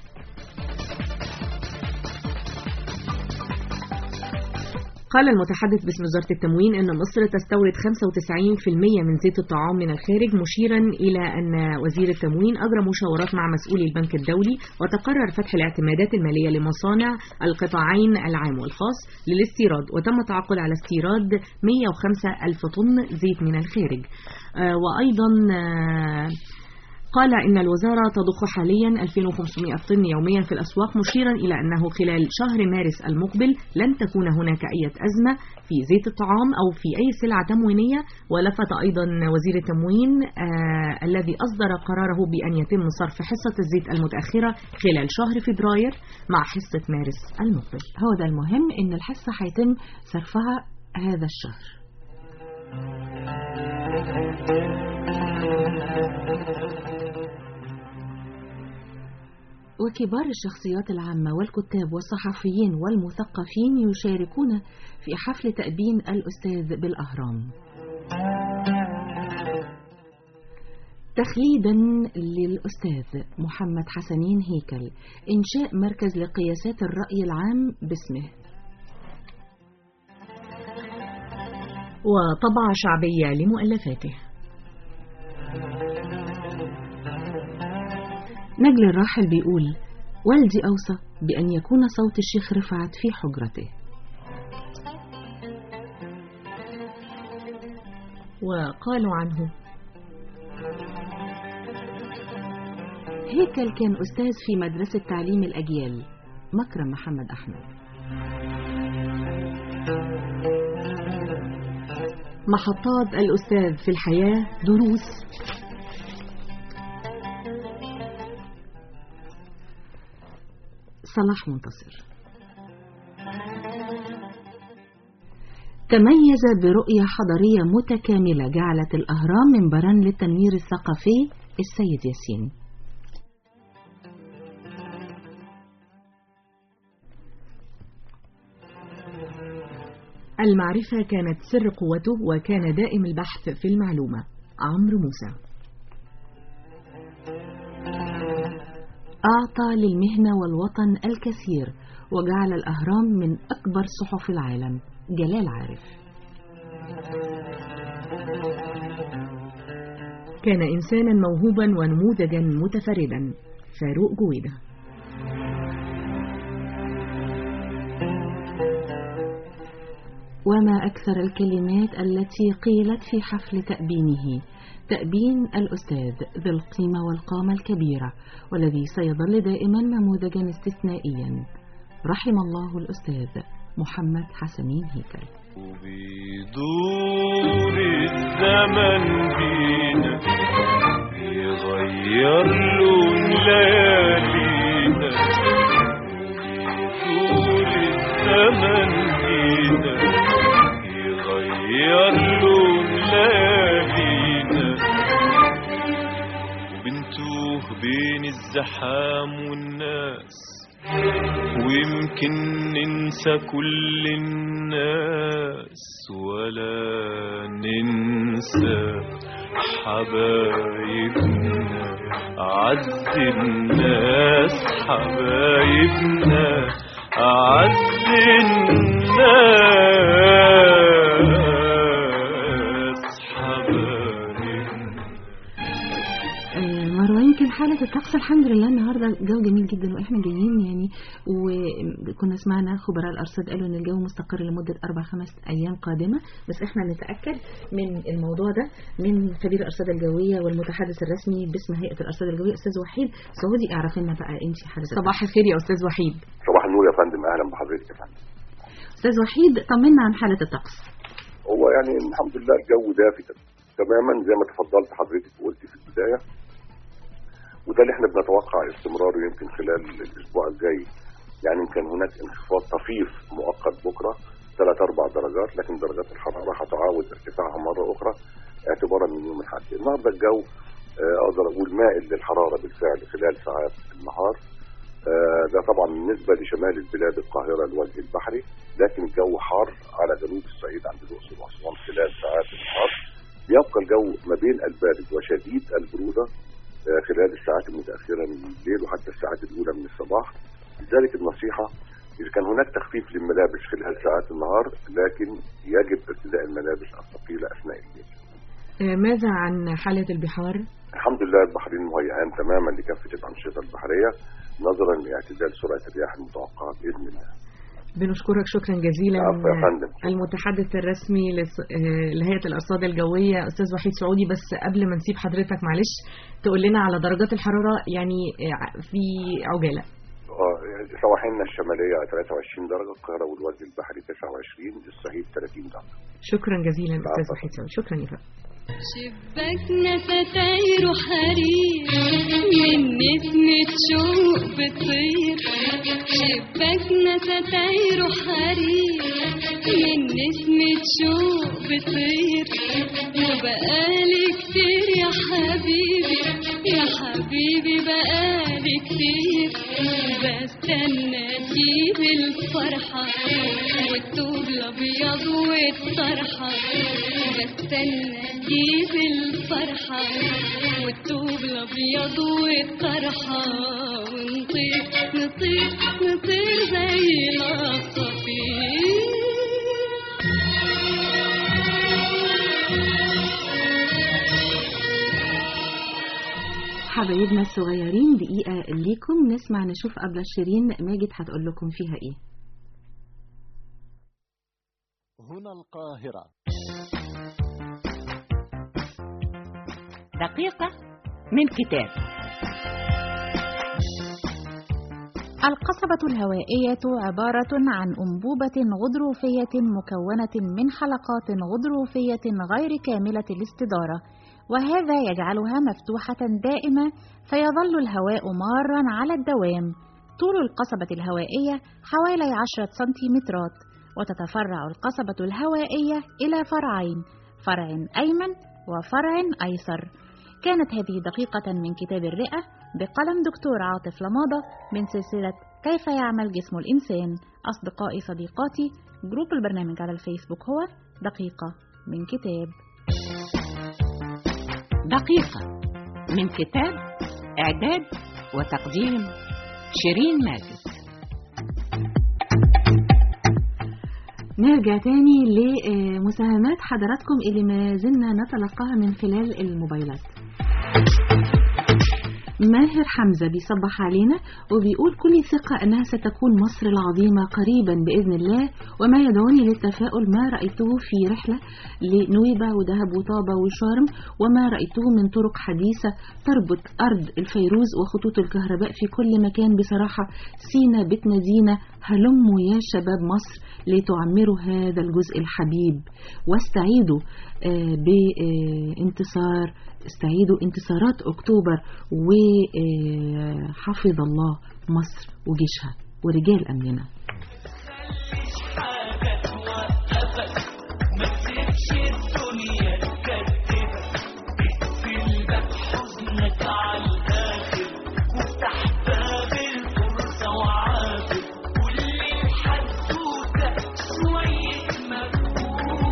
قال المتحدث باسم وزارة التموين أن مصر تستورد 95% من زيت الطعام من الخارج مشيرا إلى أن وزير التموين أجرى مشاورات مع مسؤولي البنك الدولي وتقرر فتح الاعتمادات المالية لمصانع القطاعين العام والخاص للاستيراد وتم التعاقد على استيراد 105 ألف طن زيت من الخارج آه، وأيضا آه، قال إن الوزارة تضخ حاليا 2500 طن يوميا في الأسواق مشيرا إلى أنه خلال شهر مارس المقبل لن تكون هناك أي أزمة في زيت الطعام أو في أي سلعة تموينية ولفت أيضا وزير التموين آه الذي أصدر قراره بأن يتم صرف حصة الزيت المتأخرة خلال شهر فبراير مع حصة مارس المقبل هو ده المهم إن الحصة هيتم صرفها هذا الشهر وكبار الشخصيات العامة والكتاب والصحفيين والمثقفين يشاركون في حفل تأبين الأستاذ بالأهرام تخليدا للأستاذ محمد حسنين هيكل إنشاء مركز لقياسات الرأي العام باسمه وطبعة شعبية لمؤلفاته نجل الراحل بيقول والدي أوصى بأن يكون صوت الشيخ رفعت في حجرته وقالوا عنه هيكل كان أستاذ في مدرسة تعليم الأجيال مكرم محمد أحمد محطات الأستاذ في الحياة دروس صلاح منتصر تميز برؤية حضارية متكاملة جعلت الأهرام منبرا للتنوير الثقافي السيد ياسين المعرفة كانت سر قوته وكان دائم البحث في المعلومة عمرو موسى أعطى للمهنة والوطن الكثير وجعل الأهرام من أكبر صحف العالم جلال عارف كان إنسانا موهوبا ونموذجا متفردا فاروق جويدة وما أكثر الكلمات التي قيلت في حفل تأبينه تأبين الأستاذ ذي القيمة والقامة الكبيرة والذي سيظل دائما نموذجا استثنائيا رحم الله الأستاذ محمد حسنين هيكل وبيدور الزمن بينا بيغير لون ليالينا وبيدور الزمن بينا بيغير لون ليالينا وبنتوه بين الزحام والناس ويمكن ننسى كل الناس ولا ننسى حبايبنا أعز الناس حبايبنا أعز الناس حبايبنا آه، مروة يمكن حالة الطقس الحمد لله النهارده الجو جميل جدا واحنا جايين يعني وكنا سمعنا خبراء الارصاد قالوا ان الجو مستقر لمده اربع خمس ايام قادمه بس احنا نتاكد من الموضوع ده من خبير الارصاد الجويه والمتحدث الرسمي باسم هيئه الارصاد الجويه استاذ وحيد سعودي اعرف لنا بقى انت حضرتك صباح الخير يا استاذ وحيد صباح النور يا فندم اهلا بحضرتك يا فندم استاذ وحيد طمنا عن حاله الطقس هو يعني الحمد لله الجو دافي تماما زي ما تفضلت حضرتك وقلتي في البدايه وده اللي احنا بنتوقع استمراره يمكن خلال الاسبوع الجاي يعني كان هناك انخفاض طفيف مؤقت بكره ثلاث اربع درجات لكن درجات الحراره هتعاود ارتفاعها مره اخرى اعتبارا من يوم الاحد النهارده الجو آه، اقدر اقول مائل للحراره بالفعل خلال ساعات النهار آه، ده طبعا بالنسبه لشمال البلاد القاهره الوجه البحري لكن الجو حار على جنوب الصعيد عند الاقصر واسوان خلال ساعات النهار يبقى الجو ما بين البارد وشديد البروده آه، خلال الساعات المتاخره من الليل وحتى الساعات الاولى من الصباح لذلك النصيحه اذا كان هناك تخفيف للملابس خلال ساعات النهار لكن يجب ارتداء الملابس الثقيله اثناء الليل. آه، ماذا عن حالة البحار؟ الحمد لله البحرين مهيئان تماما لكافه الانشطه البحريه نظرا لاعتدال سرعه الرياح المتوقعه باذن الله. بنشكرك شكرا جزيلا العفو يا فندم. المتحدث الرسمي لس- آه، لهيئة الأرصاد الجوية أستاذ وحيد سعودي بس قبل ما نسيب حضرتك معلش تقول لنا على درجات الحرارة يعني آه، في عجالة آه، سواحلنا الشماليه 23 درجه القاهره والوجه البحري 29 الصعيد 30 درجه. شكرا جزيلا أستاذ وحيد سعودي شكرا يا فندم شباكنا ستاير حرير من نسمة شوق بتطير شباكنا ستاير حرير من نسمة شوق بتطير وبقالي كتير يا حبيبي يا حبيبي بقالي كتير بستنى تجيب الفرحة والطوب الأبيض والطرحة بستنى تجيب الفرحة والطوب الأبيض والطرحة ونطير نطير نطير زي العصافير حبايبنا الصغيرين دقيقة ليكم نسمع نشوف قبل شيرين ماجد هتقول لكم فيها ايه هنا القاهرة دقيقة من كتاب القصبة الهوائية عبارة عن أنبوبة غضروفية مكونة من حلقات غضروفية غير كاملة الاستدارة وهذا يجعلها مفتوحة دائمة فيظل الهواء مارا على الدوام طول القصبة الهوائية حوالي عشرة سنتيمترات وتتفرع القصبة الهوائية إلى فرعين فرع أيمن وفرع أيسر كانت هذه دقيقة من كتاب الرئة بقلم دكتور عاطف لماضة من سلسلة كيف يعمل جسم الإنسان أصدقائي صديقاتي جروب البرنامج على الفيسبوك هو دقيقة من كتاب دقيقة من كتاب إعداد وتقديم شيرين ماجد نرجع تاني لمساهمات حضراتكم اللي ما زلنا نتلقاها من خلال الموبايلات ماهر حمزة بيصبح علينا وبيقول كل ثقة أنها ستكون مصر العظيمة قريبا بإذن الله وما يدعوني للتفاؤل ما رأيته في رحلة لنويبة ودهب وطابة وشرم وما رأيته من طرق حديثة تربط أرض الفيروز وخطوط الكهرباء في كل مكان بصراحة سينا بتنادينا هلموا يا شباب مصر لتعمروا هذا الجزء الحبيب واستعيدوا آه، بانتصار استعيدوا انتصارات أكتوبر وحفظ الله مصر وجيشها ورجال أمننا ما تسيبش الدنيا تكتبك اقفل باب حزنك على الاخر وافتح باب الفرصه وعافر كل الحدوته شويه مجهود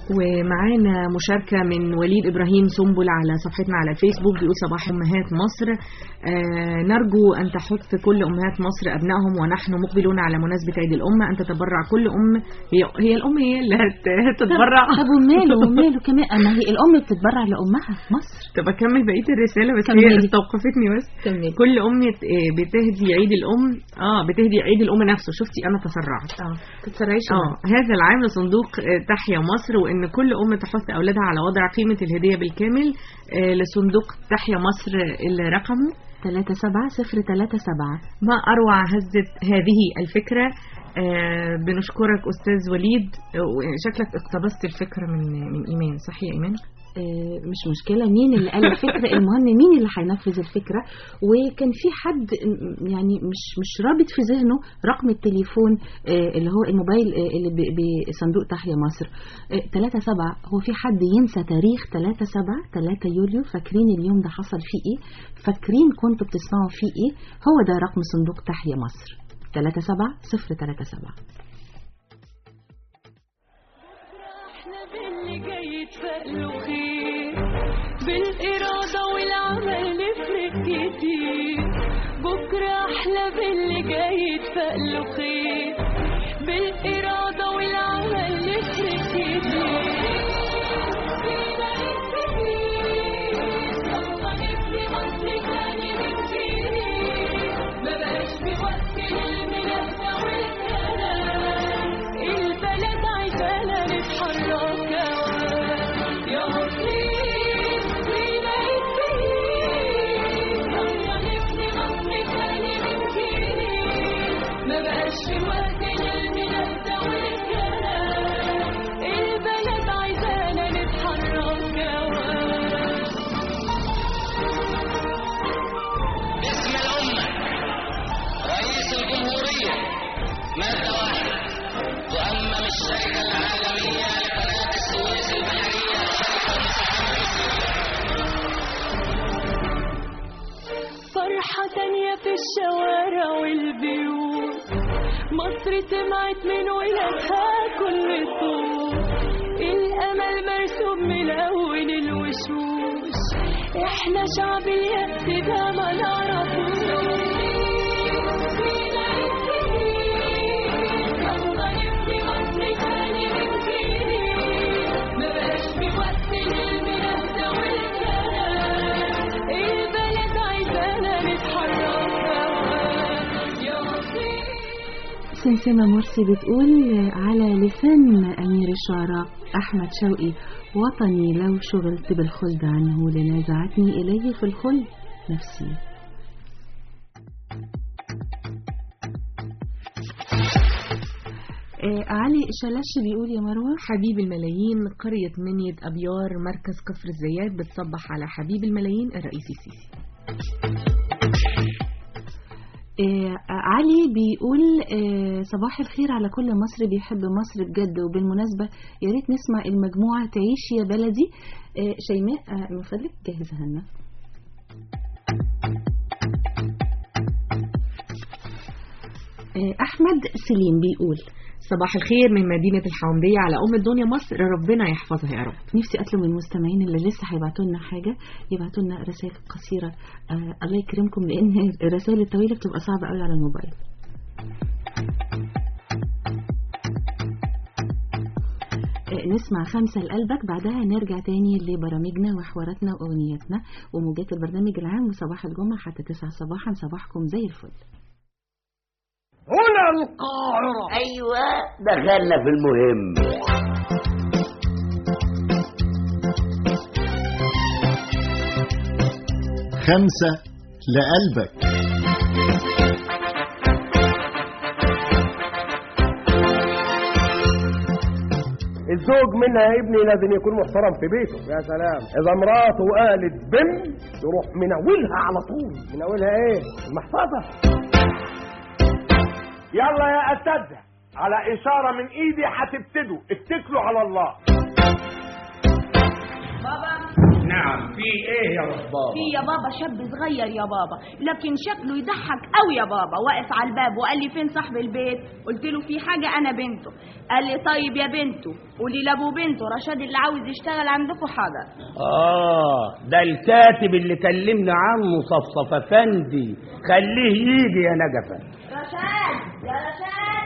ومعانا مشاركة من وليد إبراهيم سنبل على صفحتنا على الفيسبوك بيقول صباح أمهات مصر آه نرجو أن تحث كل أمهات مصر أبنائهم ونحن مقبلون على مناسبة عيد الأم أن تتبرع كل أم هي, هي الأم هي اللي هت- هتتبرع طب وماله وماله كمان ما هي الام بتتبرع لامها في مصر طب أكمل بقية الرسالة بس كملي. هي اللي استوقفتني بس كملي. كل أم يت- آه، بتهدي عيد الأم اه بتهدي عيد الأم نفسه شفتي أنا تسرعت اه تتسرعيش اه هذا العام لصندوق آه، تحيا مصر وان كل ام تحث اولادها على وضع قيمه الهديه بالكامل آه، لصندوق تحيا مصر اللي رقمه 37037 ما اروع هزه هذه الفكره آه، بنشكرك استاذ وليد آه، وشكلك اقتبست الفكره من من ايمان صح يا ايمان آه، مش مشكلة مين اللي قال الفكرة المهم مين اللي هينفذ الفكرة وكان في حد م- يعني مش مش رابط في ذهنه رقم التليفون آه، اللي هو الموبايل آه، اللي ب- بصندوق تحيا مصر 3 7 هو في حد ينسى تاريخ 3 7 3 يوليو فاكرين اليوم ده حصل فيه ايه فاكرين كنتوا بتسمعوا فيه ايه هو ده رقم صندوق تحيا مصر 3 7 0 3 7 باللي جاي يتفقله خير بالإرادة والعمل نفرق كتير بكرة أحلى باللي جاي يتفقله خير بالإرادة والعمل نفرق كتير مبقاش في وقت للمنافسة والكلام البلد عايزانا نتحرك يا مصريين فينا السنين يلا نبني مصر تاني من جديد مبقاش في وقت للمنافسة والكلام البلد عايزانا نتحرك باسم الأمة رئيس الجمهورية مادة واحدة تؤمم الشركة العالمية لقناة السويس البحرية شركة فرحة تانية في الشوارع والبيوت مصر سمعت من ولادها كل صوت الأمل مرسوم ملون الوشوش احنا شعب اليأس ده ما نعرفوش مبقاش في وقت للمنافسة والكلام البلد عايزانا نتحرك يا مصير سمسمة مرسي بتقول على لسان أمير الشعراء أحمد شوقي وطني لو شغلت بالخلد عنه لنازعتني إليه في الخلد نفسي آه علي شلش بيقول يا مروة حبيب الملايين قرية منية أبيار مركز كفر الزيات بتصبح على حبيب الملايين الرئيس السيسي آه علي بيقول آه صباح الخير على كل مصري بيحب مصر بجد وبالمناسبة يا ريت نسمع المجموعة تعيش يا بلدي آه شيماء آه من فضلك جهزها لنا آه أحمد سليم بيقول صباح الخير من مدينة الحومدية على أم الدنيا مصر ربنا يحفظها يا رب نفسي أطلب من المستمعين اللي لسه هيبعتوا لنا حاجة يبعتوا لنا رسائل قصيرة آه الله يكرمكم لأن الرسائل الطويلة بتبقى صعبة قوي على الموبايل آه، نسمع خمسة لقلبك بعدها نرجع تاني لبرامجنا وحواراتنا وأغنياتنا وموجات البرنامج العام وصباح الجمعة حتى تسعة صباحا صباحكم زي الفل هنا القاهرة أيوة دخلنا في المهم خمسة لقلبك الزوج منها يا ابني لازم يكون محترم في بيته يا سلام اذا مراته قالت بم يروح مناولها على طول مناولها ايه المحفظه يلا يا اساتذه على اشاره من ايدي هتبتدوا اتكلوا على الله بابا نعم في ايه يا ربابة في يا بابا شاب صغير يا بابا لكن شكله يضحك قوي يا بابا واقف على الباب وقال لي فين صاحب البيت قلت له في حاجه انا بنته قال لي طيب يا بنته قولي لابو بنته رشاد اللي عاوز يشتغل عندكم حاضر اه ده الكاتب اللي كلمنا عنه صفصف افندي خليه يجي يا نجفة رشاد يا رشاد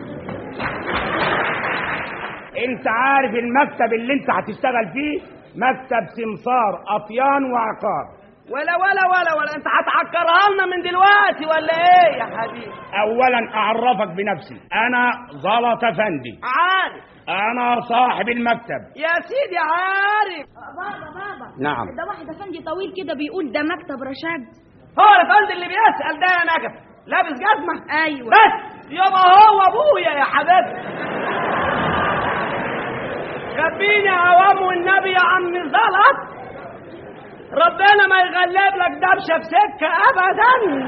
انت عارف المكتب اللي انت هتشتغل فيه مكتب سمسار اطيان وعقار ولا ولا ولا ولا انت هتعكرها لنا من دلوقتي ولا ايه يا حبيبي اولا اعرفك بنفسي انا زلط افندي عارف انا صاحب المكتب يا سيدي عارف بابا بابا نعم. ده واحد افندي طويل كده بيقول ده مكتب رشاد هو الافندي اللي بيسال ده يا نجف لابس جزمه ايوه بس يبقى هو ابويا يا حبيبتي خبيني عوام والنبي يا عم زلط ربنا ما يغلب لك دبشه في سكه ابدا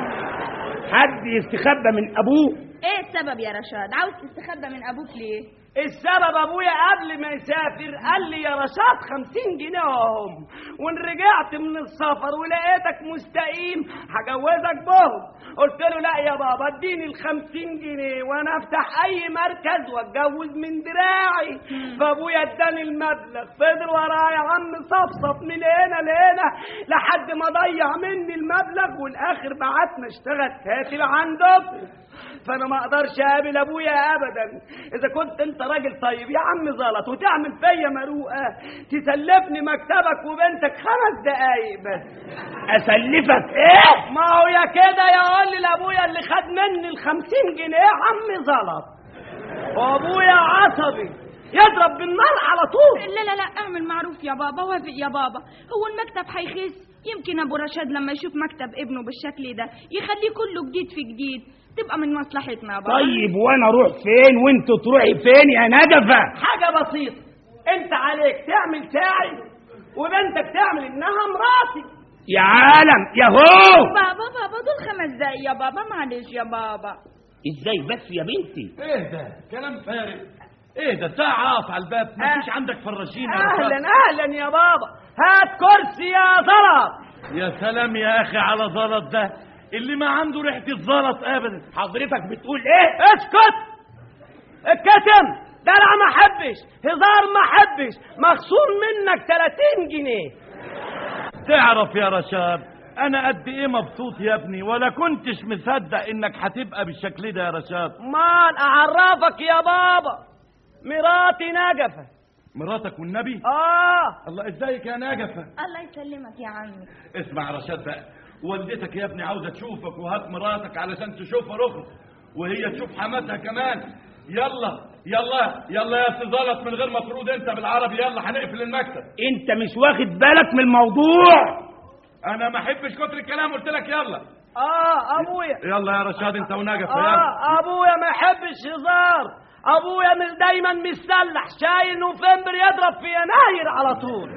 حد يستخبى من ابوه ايه السبب يا رشاد عاوز تستخبى من ابوك ليه السبب ابويا قبل ما يسافر قال لي يا رشاد خمسين جنيه اهم وان رجعت من السفر ولقيتك مستقيم هجوزك بهم قلت له لا يا بابا اديني الخمسين جنيه وانا افتح اي مركز واتجوز من دراعي فابويا اداني المبلغ فضل ورايا يا عم صفصف من هنا لهنا لحد ما ضيع مني المبلغ والاخر بعتنا اشتغل كاتب عندكم فانا ما اقدرش اقابل ابويا ابدا اذا كنت انت راجل طيب يا عم زلط وتعمل فيا مروءه تسلفني مكتبك وبنتك خمس دقايق بس اسلفك ايه ما هو يا كده يا قول لي لابويا اللي خد مني الخمسين جنيه يا عم زلط وابويا عصبي يضرب بالنار على طول لا لا لا اعمل معروف يا بابا وافق يا بابا هو المكتب هيخس يمكن ابو رشاد لما يشوف مكتب ابنه بالشكل ده يخليه كله جديد في جديد تبقى من مصلحتنا يا بابا طيب وانا اروح فين وانت تروحي فين يا نجفة حاجة بسيطة انت عليك تعمل ساعي وبنتك تعمل انها مراتي يا عالم يا هو بابا بابا دول خمس دقايق يا بابا معلش يا بابا ازاي بس يا بنتي ايه ده كلام فارغ ايه ده ساعة اقف على الباب مفيش عندك فراشين يا رشاد؟ اهلا اهلا يا بابا هات كرسي يا زلط يا سلام يا اخي على زلط ده اللي ما عنده ريحة الزلط ابدا حضرتك بتقول ايه اسكت الكتم ده لا ما احبش هزار ما احبش مخصوم منك 30 جنيه تعرف يا رشاد انا قد ايه مبسوط يا ابني ولا كنتش مصدق انك هتبقى بالشكل ده يا رشاد مال اعرفك يا بابا مراتي نجفة مراتك والنبي اه الله ازيك يا نجفة الله يسلمك يا عمي اسمع يا رشاد بقى والدتك يا ابني عاوزة تشوفك وهات مراتك علشان تشوفها رخص وهي تشوف حماتها كمان يلا يلا يلا يا استزالت من غير مفروض انت بالعربي يلا هنقفل المكتب انت مش واخد بالك من الموضوع انا ما احبش كتر الكلام قلت لك يلا اه ابويا يلا يا رشاد انت ونجفة يلا اه ابويا ما يحبش هزار ابويا مش دايما مسلح شايل نوفمبر يضرب في يناير على طول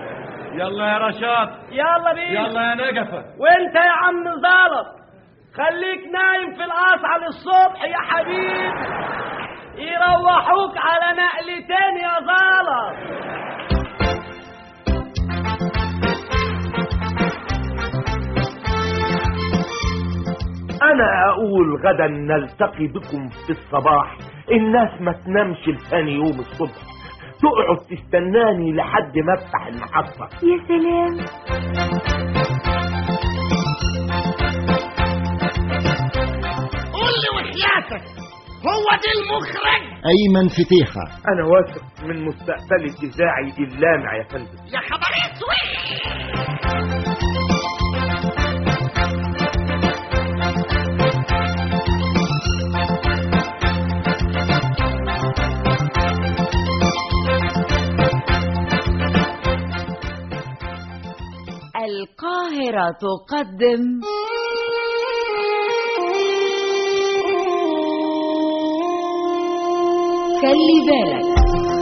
يلا يا رشاد يلا بينا يلا يا نجفة وانت يا عم زلط خليك نايم في القصعة للصبح يا حبيبي يروحوك على نقلتين يا زلط أنا أقول غدا نلتقي بكم في الصباح الناس ما تنامش لثاني يوم الصبح تقعد تستناني لحد ما افتح المحطة يا سلام قول لي وحياتك هو دي المخرج أيمن فتيحة أنا واثق من مستقبل الإذاعي اللامع يا فندم يا خبر اسود القاهرة تقدم خلي بالك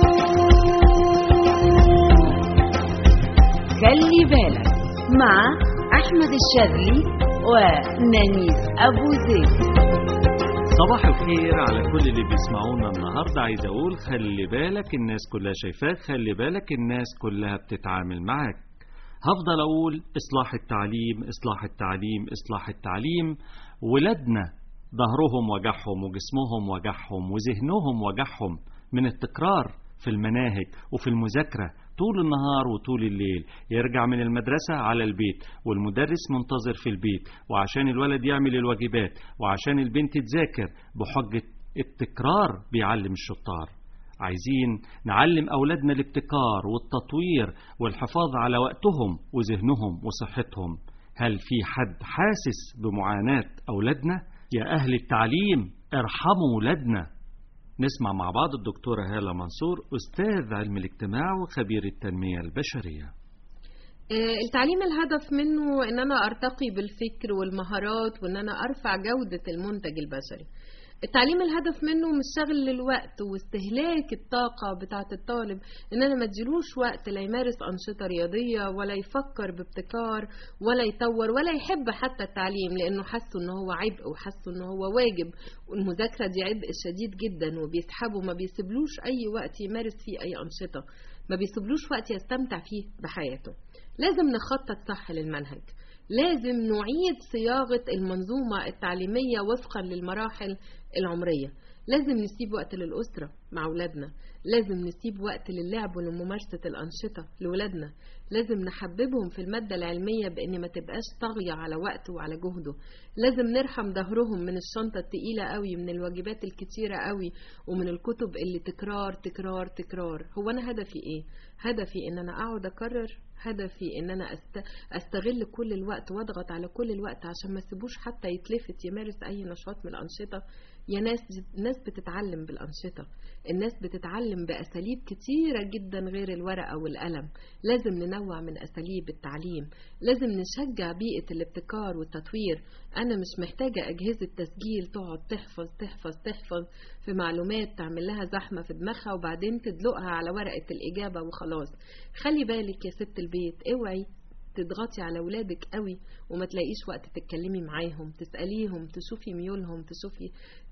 خلي بالك مع أحمد الشاذلي ونانيس أبو زيد صباح الخير على كل اللي بيسمعونا النهارده عايز اقول خلي بالك الناس كلها شايفاك خلي بالك الناس كلها بتتعامل معاك هفضل أقول إصلاح التعليم إصلاح التعليم إصلاح التعليم ولادنا ظهرهم وجعهم وجسمهم وجعهم وذهنهم وجعهم من التكرار في المناهج وفي المذاكرة طول النهار وطول الليل يرجع من المدرسة على البيت والمدرس منتظر في البيت وعشان الولد يعمل الواجبات وعشان البنت تذاكر بحجة التكرار بيعلم الشطار عايزين نعلم أولادنا الابتكار والتطوير والحفاظ على وقتهم وذهنهم وصحتهم هل في حد حاسس بمعاناة أولادنا؟ يا أهل التعليم ارحموا ولادنا نسمع مع بعض الدكتورة هالة منصور أستاذ علم الاجتماع وخبير التنمية البشرية آه، التعليم الهدف منه ان انا ارتقي بالفكر والمهارات وان انا ارفع جودة المنتج البشري التعليم الهدف منه مش شغل للوقت واستهلاك الطاقة بتاعة الطالب ان انا ما اديلوش وقت لا يمارس انشطة رياضية ولا يفكر بابتكار ولا يطور ولا يحب حتى التعليم لانه حاسه ان هو عبء وحاسه ان هو واجب والمذاكرة دي عبء شديد جدا وبيسحبه ما بيسيبلوش اي وقت يمارس فيه اي انشطة ما بيسيبلوش وقت يستمتع فيه بحياته لازم نخطط صح للمنهج لازم نعيد صياغة المنظومة التعليمية وفقا للمراحل العمرية لازم نسيب وقت للأسرة مع أولادنا لازم نسيب وقت للعب ولممارسة الأنشطة لولادنا لازم نحببهم في المادة العلمية بأن ما تبقاش طاغية على وقته وعلى جهده لازم نرحم ظهرهم من الشنطة التقيلة قوي من الواجبات الكتيرة قوي ومن الكتب اللي تكرار تكرار تكرار هو أنا هدفي إيه؟ هدفي إن أنا أقعد أكرر هدفي ان انا أست... استغل كل الوقت واضغط على كل الوقت عشان ما اسيبوش حتى يتلفت يمارس اي نشاط من الانشطه يا ناس الناس بتتعلم بالانشطه الناس بتتعلم باساليب كتيره جدا غير الورقه والقلم لازم ننوع من اساليب التعليم لازم نشجع بيئه الابتكار والتطوير انا مش محتاجه اجهزه تسجيل تقعد تحفظ تحفظ تحفظ في معلومات تعمل لها زحمه في دماغها وبعدين تدلقها على ورقه الاجابه وخلاص خلي بالك يا ست البيت اوعي تضغطي على ولادك قوي وما تلاقيش وقت تتكلمي معاهم تسأليهم تشوفي ميولهم تشوفي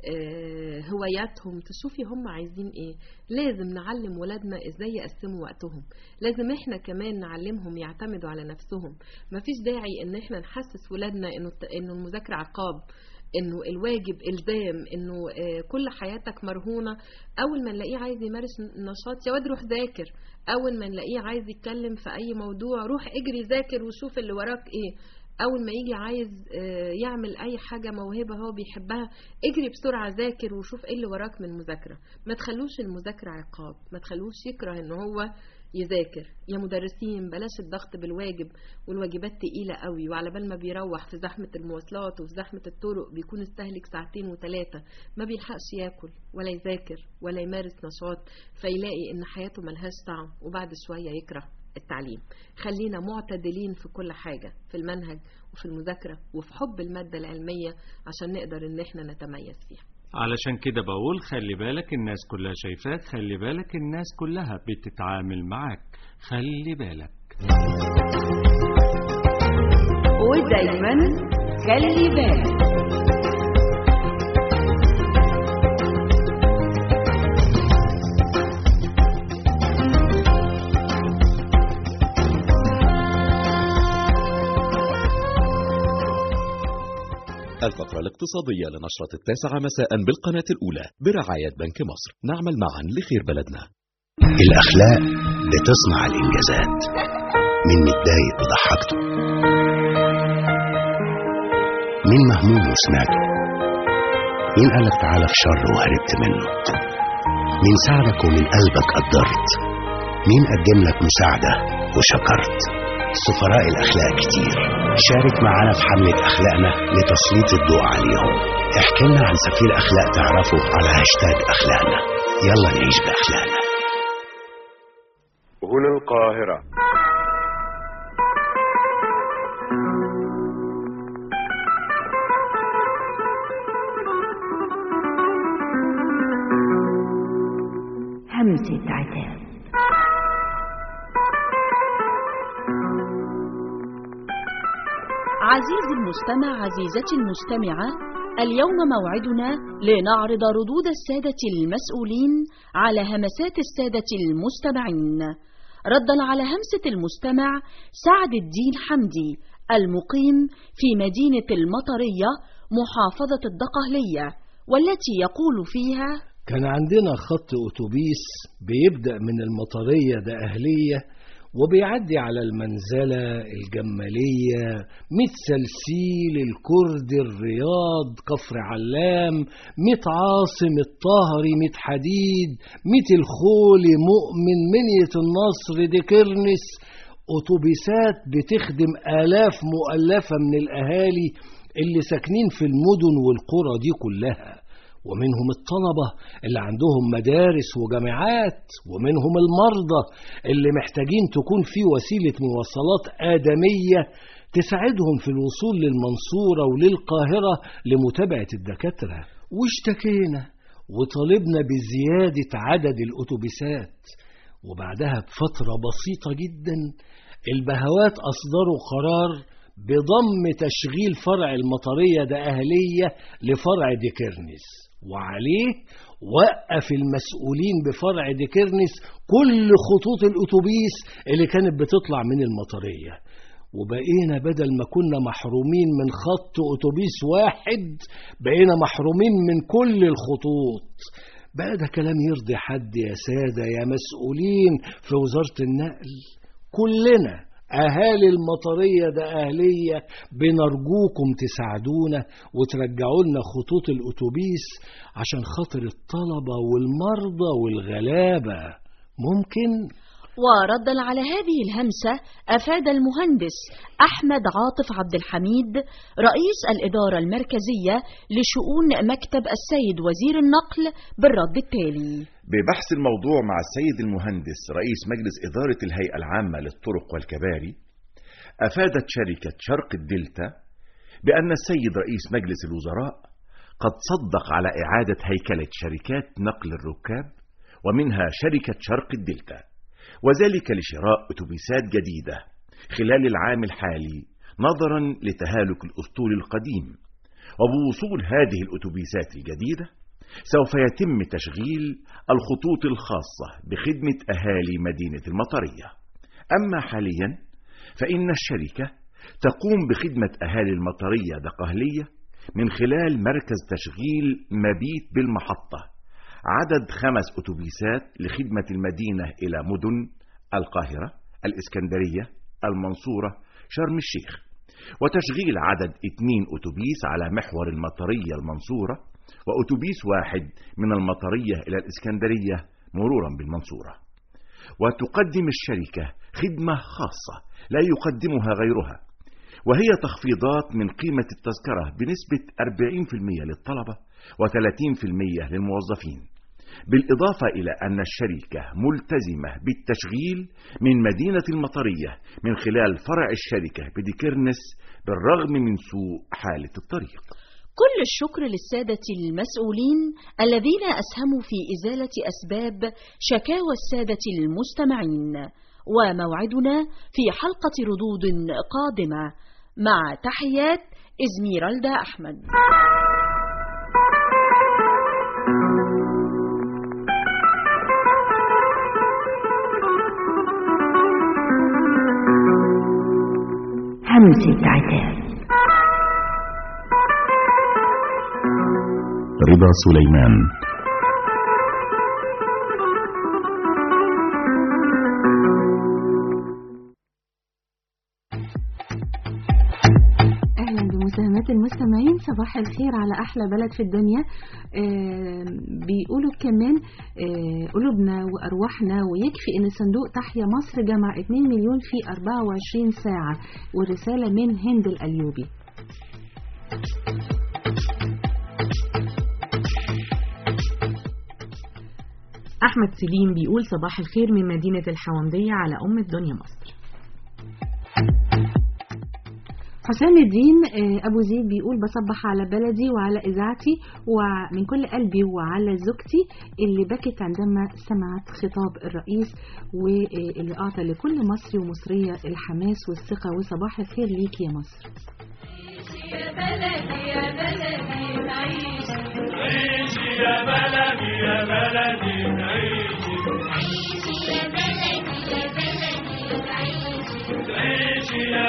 آه هواياتهم تشوفي هم عايزين ايه لازم نعلم ولادنا ازاي يقسموا وقتهم لازم احنا كمان نعلمهم يعتمدوا على نفسهم مفيش داعي ان احنا نحسس ولادنا انه انه المذاكرة عقاب انه الواجب الزام انه آه كل حياتك مرهونه اول ما نلاقيه عايز يمارس نشاط يا واد روح ذاكر اول ما نلاقيه عايز يتكلم في اي موضوع روح اجري ذاكر وشوف اللي وراك ايه اول ما يجي عايز آه يعمل اي حاجه موهبه هو بيحبها اجري بسرعه ذاكر وشوف ايه اللي وراك من مذاكره ما تخلوش المذاكره عقاب ما تخلوش يكره ان هو يذاكر يا مدرسين بلاش الضغط بالواجب والواجبات تقيلة قوي وعلى بال ما بيروح في زحمة المواصلات وفي زحمة الطرق بيكون استهلك ساعتين وثلاثة ما بيلحقش ياكل ولا يذاكر ولا يمارس نشاط فيلاقي ان حياته ملهاش طعم وبعد شوية يكره التعليم خلينا معتدلين في كل حاجة في المنهج وفي المذاكرة وفي حب المادة العلمية عشان نقدر ان احنا نتميز فيها علشان كده بقول خلي بالك الناس كلها شايفاك خلي بالك الناس كلها بتتعامل معاك خلي بالك ودايما خلي بالك الفقرة الاقتصادية لنشرة التاسعة مساء بالقناة الأولى برعاية بنك مصر نعمل معا لخير بلدنا الأخلاق بتصنع الإنجازات مين متضايق وضحكته مين مهموم وسمعته مين قالك تعالى في شر وهربت منه مين ساعدك ومن قلبك قدرت مين قدم لك مساعدة وشكرت سفراء الأخلاق كتير شارك معانا في حملة أخلاقنا لتسليط الضوء عليهم احكي لنا عن سفير أخلاق تعرفه على هاشتاج أخلاقنا يلا نعيش بأخلاقنا هنا القاهرة همسة عتاب عزيزي المستمع عزيزتي المستمعة اليوم موعدنا لنعرض ردود السادة المسؤولين على همسات السادة المستمعين ردا على همسة المستمع سعد الدين حمدي المقيم في مدينة المطرية محافظة الدقهلية والتي يقول فيها كان عندنا خط أتوبيس بيبدأ من المطرية ده أهلية وبيعدي على المنزلة الجمالية ميت سلسيل الكرد الرياض كفر علام ميت عاصم الطهري ميت حديد ميت الخولي مؤمن منية النصر دي كرنس أتوبيسات بتخدم آلاف مؤلفة من الأهالي اللي ساكنين في المدن والقرى دي كلها ومنهم الطلبة اللي عندهم مدارس وجامعات ومنهم المرضى اللي محتاجين تكون في وسيلة مواصلات آدمية تساعدهم في الوصول للمنصورة وللقاهرة لمتابعة الدكاترة واشتكينا وطالبنا بزيادة عدد الأتوبيسات وبعدها بفترة بسيطة جدا البهوات أصدروا قرار بضم تشغيل فرع المطرية ده أهلية لفرع ديكرنس وعليه وقف المسؤولين بفرع ديكرنس كل خطوط الأتوبيس اللي كانت بتطلع من المطرية وبقينا بدل ما كنا محرومين من خط أتوبيس واحد بقينا محرومين من كل الخطوط بقى ده كلام يرضي حد يا سادة يا مسؤولين في وزارة النقل كلنا أهالي المطرية ده أهلية بنرجوكم تساعدونا وترجعوا لنا خطوط الأتوبيس عشان خاطر الطلبة والمرضى والغلابة ممكن؟ وردا على هذه الهمسة أفاد المهندس أحمد عاطف عبد الحميد رئيس الإدارة المركزية لشؤون مكتب السيد وزير النقل بالرد التالي ببحث الموضوع مع السيد المهندس رئيس مجلس إدارة الهيئة العامة للطرق والكباري أفادت شركة شرق الدلتا بأن السيد رئيس مجلس الوزراء قد صدق على إعادة هيكلة شركات نقل الركاب ومنها شركة شرق الدلتا وذلك لشراء أتوبيسات جديدة خلال العام الحالي نظرا لتهالك الأسطول القديم وبوصول هذه الأتوبيسات الجديدة سوف يتم تشغيل الخطوط الخاصة بخدمة أهالي مدينة المطرية أما حاليا فإن الشركة تقوم بخدمة أهالي المطرية دقهلية من خلال مركز تشغيل مبيت بالمحطة عدد خمس أتوبيسات لخدمة المدينة إلى مدن القاهرة الإسكندرية المنصورة شرم الشيخ وتشغيل عدد اثنين أتوبيس على محور المطرية المنصورة وأتوبيس واحد من المطرية إلى الإسكندرية مرورا بالمنصورة وتقدم الشركة خدمة خاصة لا يقدمها غيرها وهي تخفيضات من قيمة التذكرة بنسبة 40% للطلبة و30% للموظفين بالإضافة إلى أن الشركة ملتزمة بالتشغيل من مدينة المطرية من خلال فرع الشركة بديكرنس بالرغم من سوء حالة الطريق كل الشكر للسادة المسؤولين الذين أسهموا في إزالة أسباب شكاوى السادة المستمعين وموعدنا في حلقة ردود قادمة مع تحيات إزميرالدا أحمد همسة عتاب رضا سليمان اهلا بمساهمات المستمعين صباح الخير على احلى بلد في الدنيا آه بيقولوا كمان آه قلوبنا وارواحنا ويكفي ان صندوق تحيا مصر جمع 2 مليون في 24 ساعه والرساله من هند الايوبي أحمد سليم بيقول صباح الخير من مدينة الحومدية على أم الدنيا مصر حسام الدين آه، أبو زيد بيقول بصبح على بلدي وعلى إذاعتي ومن كل قلبي وعلى زوجتي اللي بكت عندما سمعت خطاب الرئيس واللي أعطى لكل مصري ومصرية الحماس والثقة وصباح الخير ليك يا مصر يا بلدي يا بلدي نعيش عيشي يا بلدي يا بلدي نعيش عيشي يا بلدي يا بلدي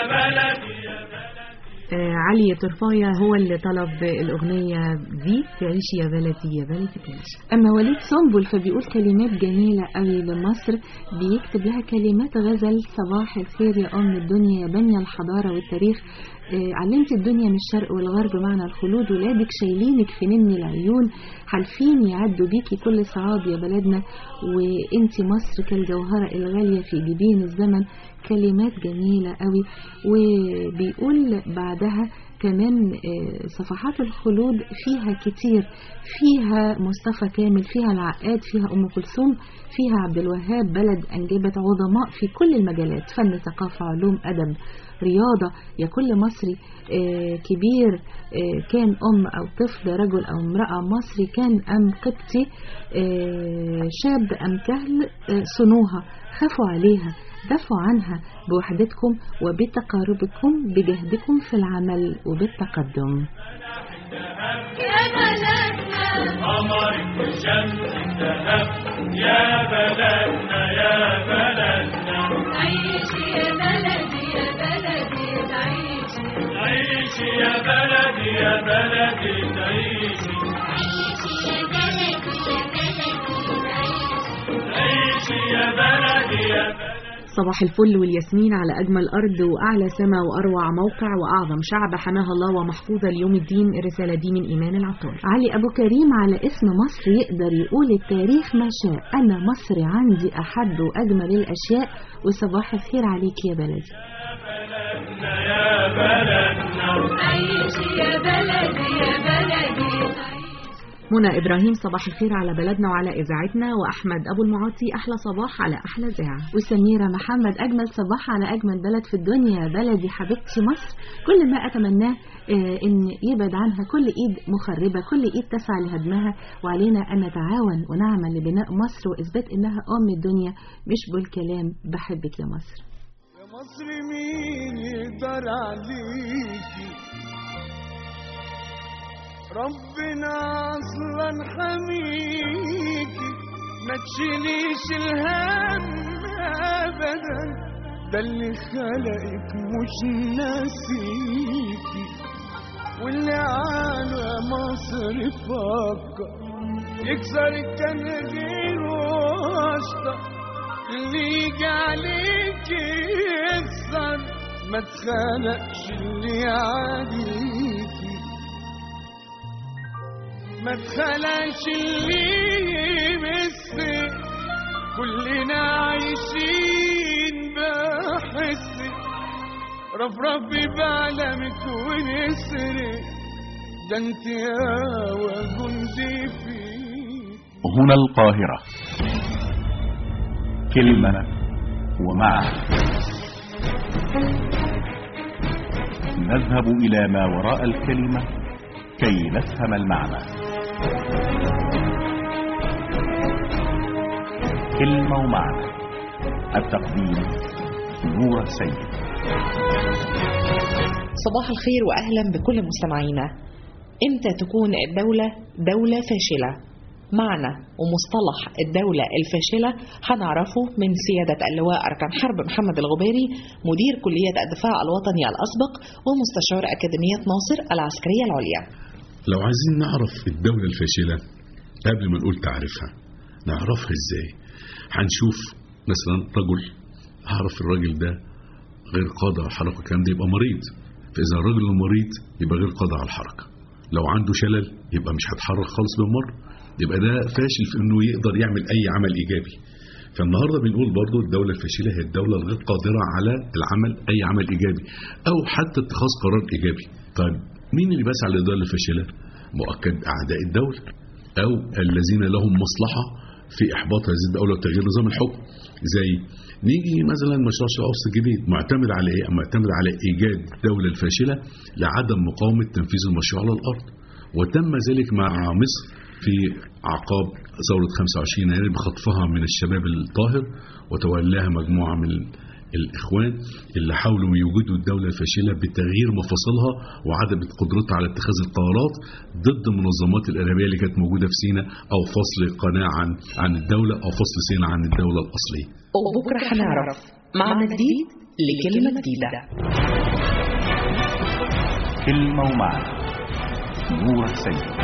بلدي آه علي طرفاية هو اللي طلب الأغنية دي تعيشي يا بلدي يا بلدي تعيشي أما وليد سنبل فبيقول كلمات جميلة قوي لمصر بيكتب لها كلمات غزل صباح الخير يا أم الدنيا يا بنية الحضارة والتاريخ آه، علمت الدنيا من الشرق والغرب معنى الخلود ولادك شايلينك في نن العيون حالفين يعدوا بيكي كل صعاب يا بلدنا وانتي مصر كالجوهرة الغالية في جبين الزمن كلمات جميلة قوي وبيقول بعدها كمان آه، صفحات الخلود فيها كتير فيها مصطفى كامل فيها العقاد فيها أم كلثوم فيها عبد الوهاب بلد أنجبت عظماء في كل المجالات فن ثقافة علوم أدب رياضة يا كل مصري آه، كبير آه، كان أم أو طفل رجل أو امرأة مصري كان أم قبطي آه، شاب أم كهل آه، صنوها خافوا عليها دافعوا عنها بوحدتكم وبتقاربكم بجهدكم في العمل وبالتقدم يا بلدنا قمرك والشمس الذهب يا بلدنا يا بلدنا عيشي يا بلدي يا بلدي تعيشي عيشي يا بلدي يا بلدي تعيشي عيشي يا بلدي يا بلدي عيشي يا بلدي يا بلدي صباح الفل والياسمين على أجمل أرض وأعلى سما وأروع موقع وأعظم شعب حماها الله ومحفوظة ليوم الدين الرسالة دي من إيمان العطار علي أبو كريم على اسم مصر يقدر يقول التاريخ ما شاء أنا مصري عندي أحد وأجمل الأشياء وصباح الخير عليك يا بلدي يا بلدنا عيشي يا بلدي يا بلدي منى إبراهيم صباح الخير على بلدنا وعلى إذاعتنا وأحمد أبو المعاطي أحلى صباح على أحلى إذاعة وسميرة محمد أجمل صباح على أجمل بلد في الدنيا بلدي حبيبتي مصر كل ما أتمناه آه، إن يبعد عنها كل إيد مخربة كل إيد تسعى لهدمها وعلينا أن نتعاون ونعمل لبناء مصر وإثبات إنها أم الدنيا مش بالكلام بحبك يا مصر يا مصر مين يقدر عليكي ربنا اصلا حميكي ما تشيليش الهم ابدا ده اللي خلقك مش ناسيكي واللي على مصر فكر يكسر التنجيل واشطر اللي يجي عليك يكسر ما تخلقش اللي عليكي ما تخلقش اللي يمسك كلنا عايشين بحسك رفرف بعلمك ونسرك ده انت يا جندي فيك هنا القاهرة كلمة ومعنى نذهب إلى ما وراء الكلمة كي نفهم المعنى كلمة ومعنى التقديم نور السيد صباح الخير واهلا بكل مستمعينا امتى تكون الدولة دولة فاشلة معنى ومصطلح الدولة الفاشلة هنعرفه من سيادة اللواء أركان حرب محمد الغباري مدير كلية الدفاع الوطني الأسبق ومستشار أكاديمية ناصر العسكرية العليا لو عايزين نعرف الدولة الفاشلة قبل ما نقول تعرفها نعرفها ازاي هنشوف مثلا رجل هعرف الراجل ده غير قادر على الحركة الكلام ده يبقى مريض فإذا الراجل المريض يبقى غير قادر على الحركة لو عنده شلل يبقى مش هيتحرك خالص بالمرة يبقى ده فاشل في انه يقدر يعمل اي عمل ايجابي فالنهارده بنقول برضو الدولة الفاشلة هي الدولة الغير قادرة على العمل أي عمل إيجابي أو حتى اتخاذ قرار إيجابي طيب مين اللي بيسعى للدولة الفاشلة؟ مؤكد أعداء الدولة أو الذين لهم مصلحة في إحباط هذه الدولة وتغيير نظام الحكم زي نيجي مثلا مشروع شرق أوسط الجديد معتمد على إيه؟ معتمد على إيجاد الدولة الفاشلة لعدم مقاومة تنفيذ المشروع على الأرض وتم ذلك مع مصر في أعقاب ثورة 25 يناير بخطفها من الشباب الطاهر وتولاها مجموعة من الإخوان اللي حاولوا يوجدوا الدولة الفاشلة بتغيير مفاصلها وعدم قدرتها على اتخاذ القرارات ضد المنظمات الإرهابية اللي كانت موجودة في سيناء أو فصل قناة عن عن الدولة أو فصل سيناء عن الدولة الأصلية وبكرة هنعرف معنى جديد لكلمة جديدة كلمة ومعنى نور السيد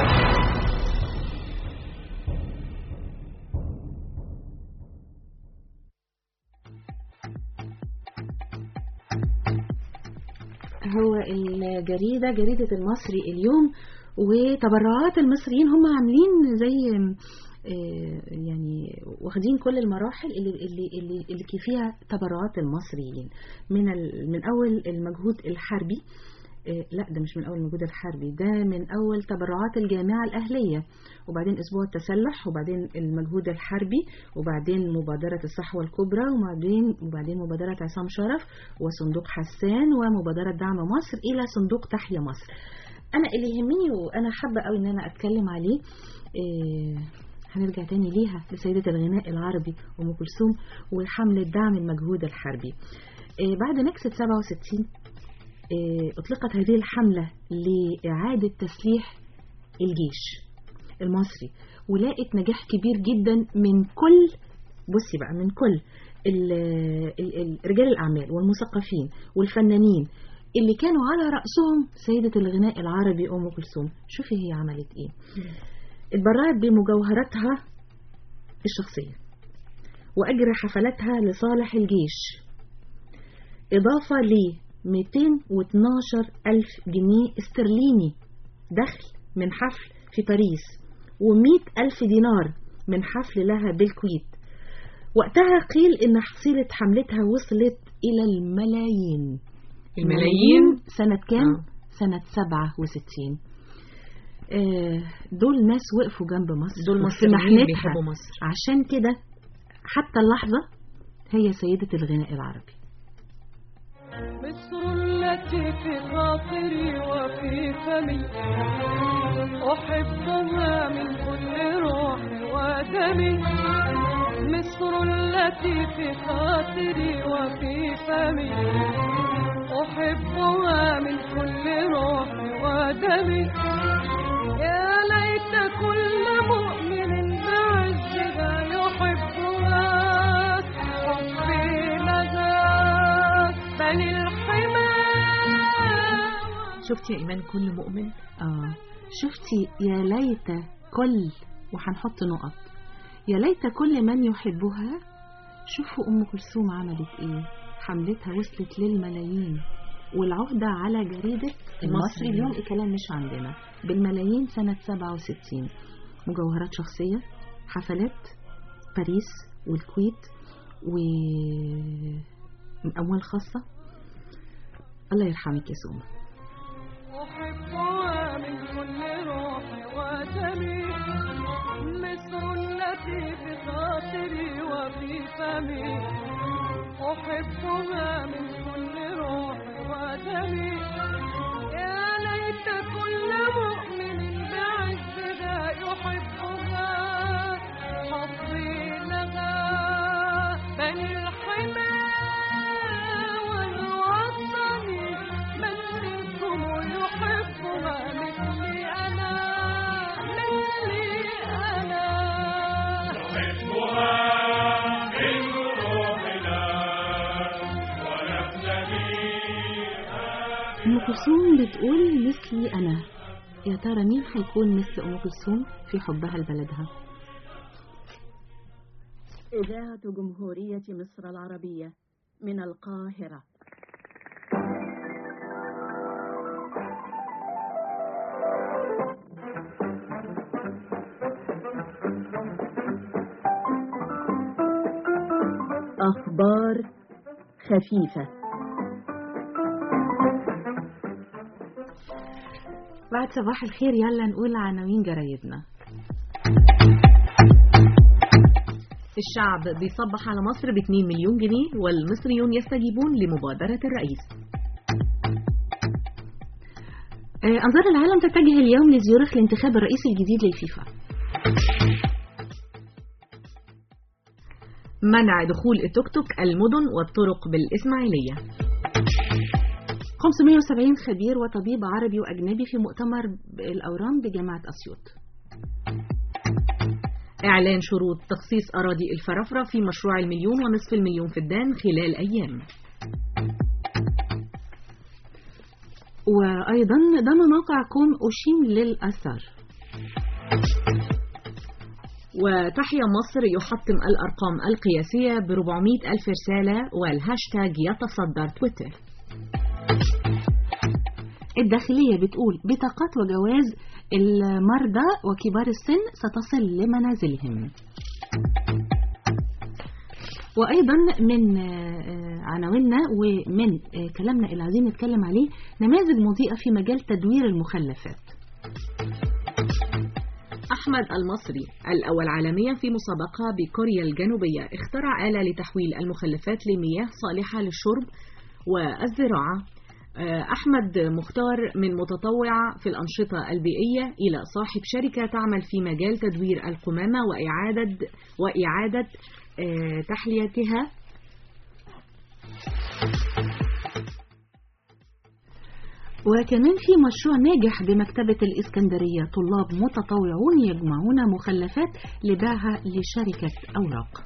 هو الجريدة جريدة المصري اليوم وتبرعات المصريين هم عاملين زي آه، يعني واخدين كل المراحل اللي اللي اللي, اللي فيها تبرعات المصريين من ال- من اول المجهود الحربي آه، لا ده مش من اول المجهود الحربي ده من اول تبرعات الجامعه الاهليه وبعدين اسبوع التسلح وبعدين المجهود الحربي وبعدين مبادره الصحوه الكبرى وبعدين وبعدين مبادره عصام شرف وصندوق حسان ومبادره دعم مصر الى صندوق تحيا مصر انا اللي يهمني وانا حابه قوي ان انا اتكلم عليه آه، هنرجع تاني ليها لسيدة الغناء العربي أم كلثوم وحملة دعم المجهود الحربي آه، بعد نكسة 67 آه، أطلقت هذه الحملة لإعادة تسليح الجيش المصري ولقت نجاح كبير جدا من كل بصي بقى من كل ال- ال- ال- رجال الأعمال والمثقفين والفنانين اللي كانوا على رأسهم سيدة الغناء العربي أم كلثوم شوفي هي عملت إيه اتبرعت بمجوهراتها الشخصية وأجرى حفلاتها لصالح الجيش إضافة ل 212 ألف جنيه استرليني دخل من حفل في باريس و100 ألف دينار من حفل لها بالكويت وقتها قيل إن حصيلة حملتها وصلت إلى الملايين الملايين؟ سنة كام؟ سنة 67 آه، دول ناس وقفوا جنب مصر دول في مصريين محنتها. بيحبوا مصر. عشان كده حتى اللحظة هي سيدة الغناء العربي مصر التي في خاطري وفي فمي أحبها من كل روح ودمي مصر التي في خاطري وفي فمي أحبها من كل روح ودمي يا ليت كل مؤمن بعزها يحبها حبي لها بني الحمى شفتي يا إيمان كل مؤمن آه شفتي يا ليت كل وهنحط نقط يا ليت كل من يحبها شوفوا أم كلثوم عملت إيه حملتها وصلت للملايين والعهدة على جريدة المصري اليوم الكلام مش عندنا بالملايين سنة 67 مجوهرات شخصية حفلات باريس والكويت وأموال خاصة الله يرحمك يا سومة أحبها من كل روح ودمي مصر التي في خاطري وفي فمي أحبها من كل روح ودمي يا ليت كل مؤمن بعزها يحبها حظي لها بني الحمى والوطن من منكم يحبها مثلي أنا مثلي أنا نحبها من روحنا ونبتغيها أم كلثوم بتقول مثلي أنا يا ترى مين هيكون مثل أم كلثوم في حبها لبلدها إذاعة جمهورية مصر العربية من القاهرة أخبار خفيفة بعد صباح الخير يلا نقول عناوين جرايدنا الشعب بيصبح على مصر ب 2 مليون جنيه والمصريون يستجيبون لمبادرة الرئيس آه، أنظار العالم تتجه اليوم لزيورخ لانتخاب الرئيس الجديد للفيفا منع دخول التوك توك المدن والطرق بالإسماعيلية 570 خبير وطبيب عربي وأجنبي في مؤتمر الأورام بجامعة أسيوط إعلان شروط تخصيص أراضي الفرافرة في مشروع المليون ونصف المليون فدان خلال أيام وأيضا ضم موقع كوم أوشيم للأثار وتحيا مصر يحطم الأرقام القياسية ب 400 ألف رسالة والهاشتاج يتصدر تويتر الداخلية بتقول بطاقات وجواز المرضى وكبار السن ستصل لمنازلهم وأيضا من آه، عناويننا ومن آه، كلامنا اللي عايزين نتكلم عليه نماذج مضيئة في مجال تدوير المخلفات أحمد المصري الأول عالميا في مسابقة بكوريا الجنوبية اخترع آلة لتحويل المخلفات لمياه صالحة للشرب والزراعة آه، أحمد مختار من متطوع في الأنشطة البيئية إلى صاحب شركة تعمل في مجال تدوير القمامة وإعادة وإعادة آه، تحليتها وكمان في مشروع ناجح بمكتبة الإسكندرية طلاب متطوعون يجمعون مخلفات لبيعها لشركة أوراق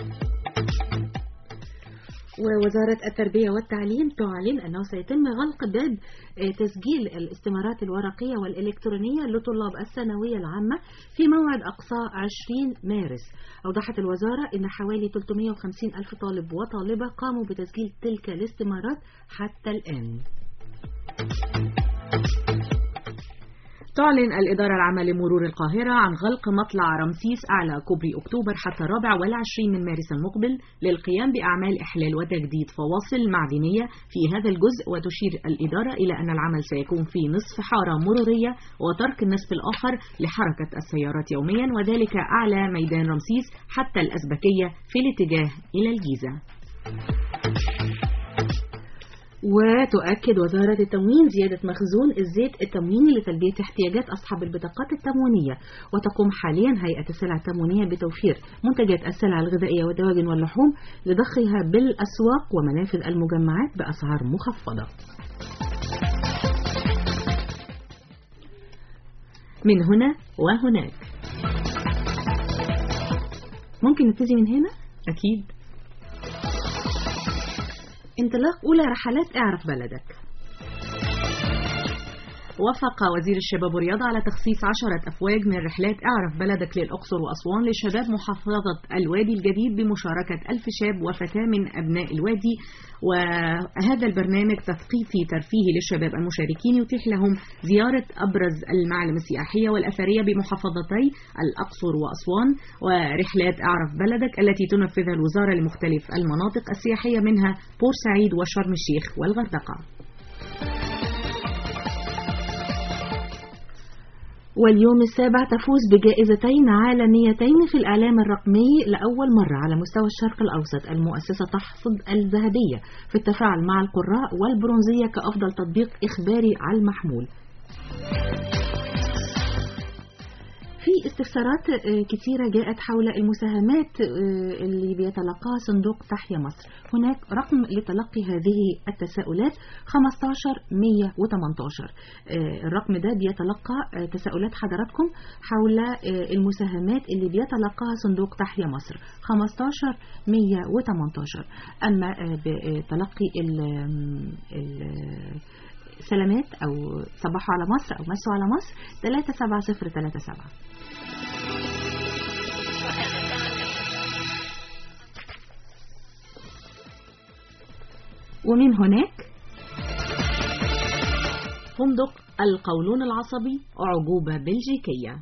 ووزارة التربية والتعليم تعلن أنه سيتم غلق باب آه، تسجيل الاستمارات الورقية والإلكترونية لطلاب الثانوية العامة في موعد أقصى 20 مارس أوضحت الوزارة أن حوالي 350 ألف طالب وطالبة قاموا بتسجيل تلك الاستمارات حتى الآن تعلن الإدارة العامة لمرور القاهرة عن غلق مطلع رمسيس أعلى كوبري أكتوبر حتى الرابع والعشرين من مارس المقبل للقيام بأعمال إحلال وتجديد فواصل معدنية في هذا الجزء وتشير الإدارة إلى أن العمل سيكون في نصف حارة مرورية وترك النصف الآخر لحركة السيارات يوميا وذلك أعلى ميدان رمسيس حتى الأزبكية في الاتجاه إلى الجيزة وتؤكد وزارة التموين زيادة مخزون الزيت التمويني لتلبية احتياجات أصحاب البطاقات التموينية وتقوم حاليا هيئة السلع التموينية بتوفير منتجات السلع الغذائية والدواجن واللحوم لضخها بالأسواق ومنافذ المجمعات بأسعار مخفضة من هنا وهناك ممكن نبتدي من هنا؟ أكيد انطلاق أولى رحلات اعرف بلدك وافق وزير الشباب والرياضة على تخصيص عشرة أفواج من رحلات أعرف بلدك للأقصر وأسوان لشباب محافظة الوادي الجديد بمشاركة ألف شاب وفتاة من أبناء الوادي وهذا البرنامج تثقيفي ترفيهي للشباب المشاركين يتيح لهم زيارة أبرز المعالم السياحية والأثرية بمحافظتي الأقصر وأسوان ورحلات أعرف بلدك التي تنفذها الوزارة لمختلف المناطق السياحية منها بورسعيد وشرم الشيخ والغردقة واليوم السابع تفوز بجائزتين عالميتين في الإعلام الرقمي لأول مرة على مستوى الشرق الأوسط المؤسسة تحصد الذهبية في التفاعل مع القراء والبرونزية كأفضل تطبيق إخباري على المحمول في استفسارات آه، كتيرة جاءت حول المساهمات آه، اللي بيتلقاها صندوق تحيا مصر هناك رقم لتلقي هذه التساؤلات 15 118 آه، الرقم ده بيتلقى آه، تساؤلات حضراتكم حول آه، المساهمات اللي بيتلقاها صندوق تحيا مصر 15 118 أما آه، بتلقي ال- ال- سلامات أو صباحوا على مصر أو مسوا على مصر 37037 ومن هناك فندق القولون العصبي أعجوبة بلجيكية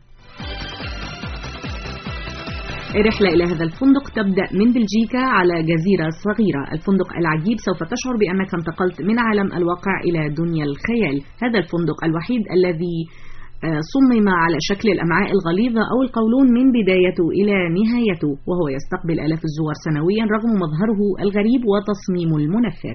الرحلة إلى هذا الفندق تبدأ من بلجيكا على جزيرة صغيرة الفندق العجيب سوف تشعر بأنك انتقلت من عالم الواقع إلى دنيا الخيال هذا الفندق الوحيد الذي آه، صمم على شكل الأمعاء الغليظة أو القولون من بدايته إلى نهايته وهو يستقبل آلاف الزوار سنويا رغم مظهره الغريب وتصميمه المنفر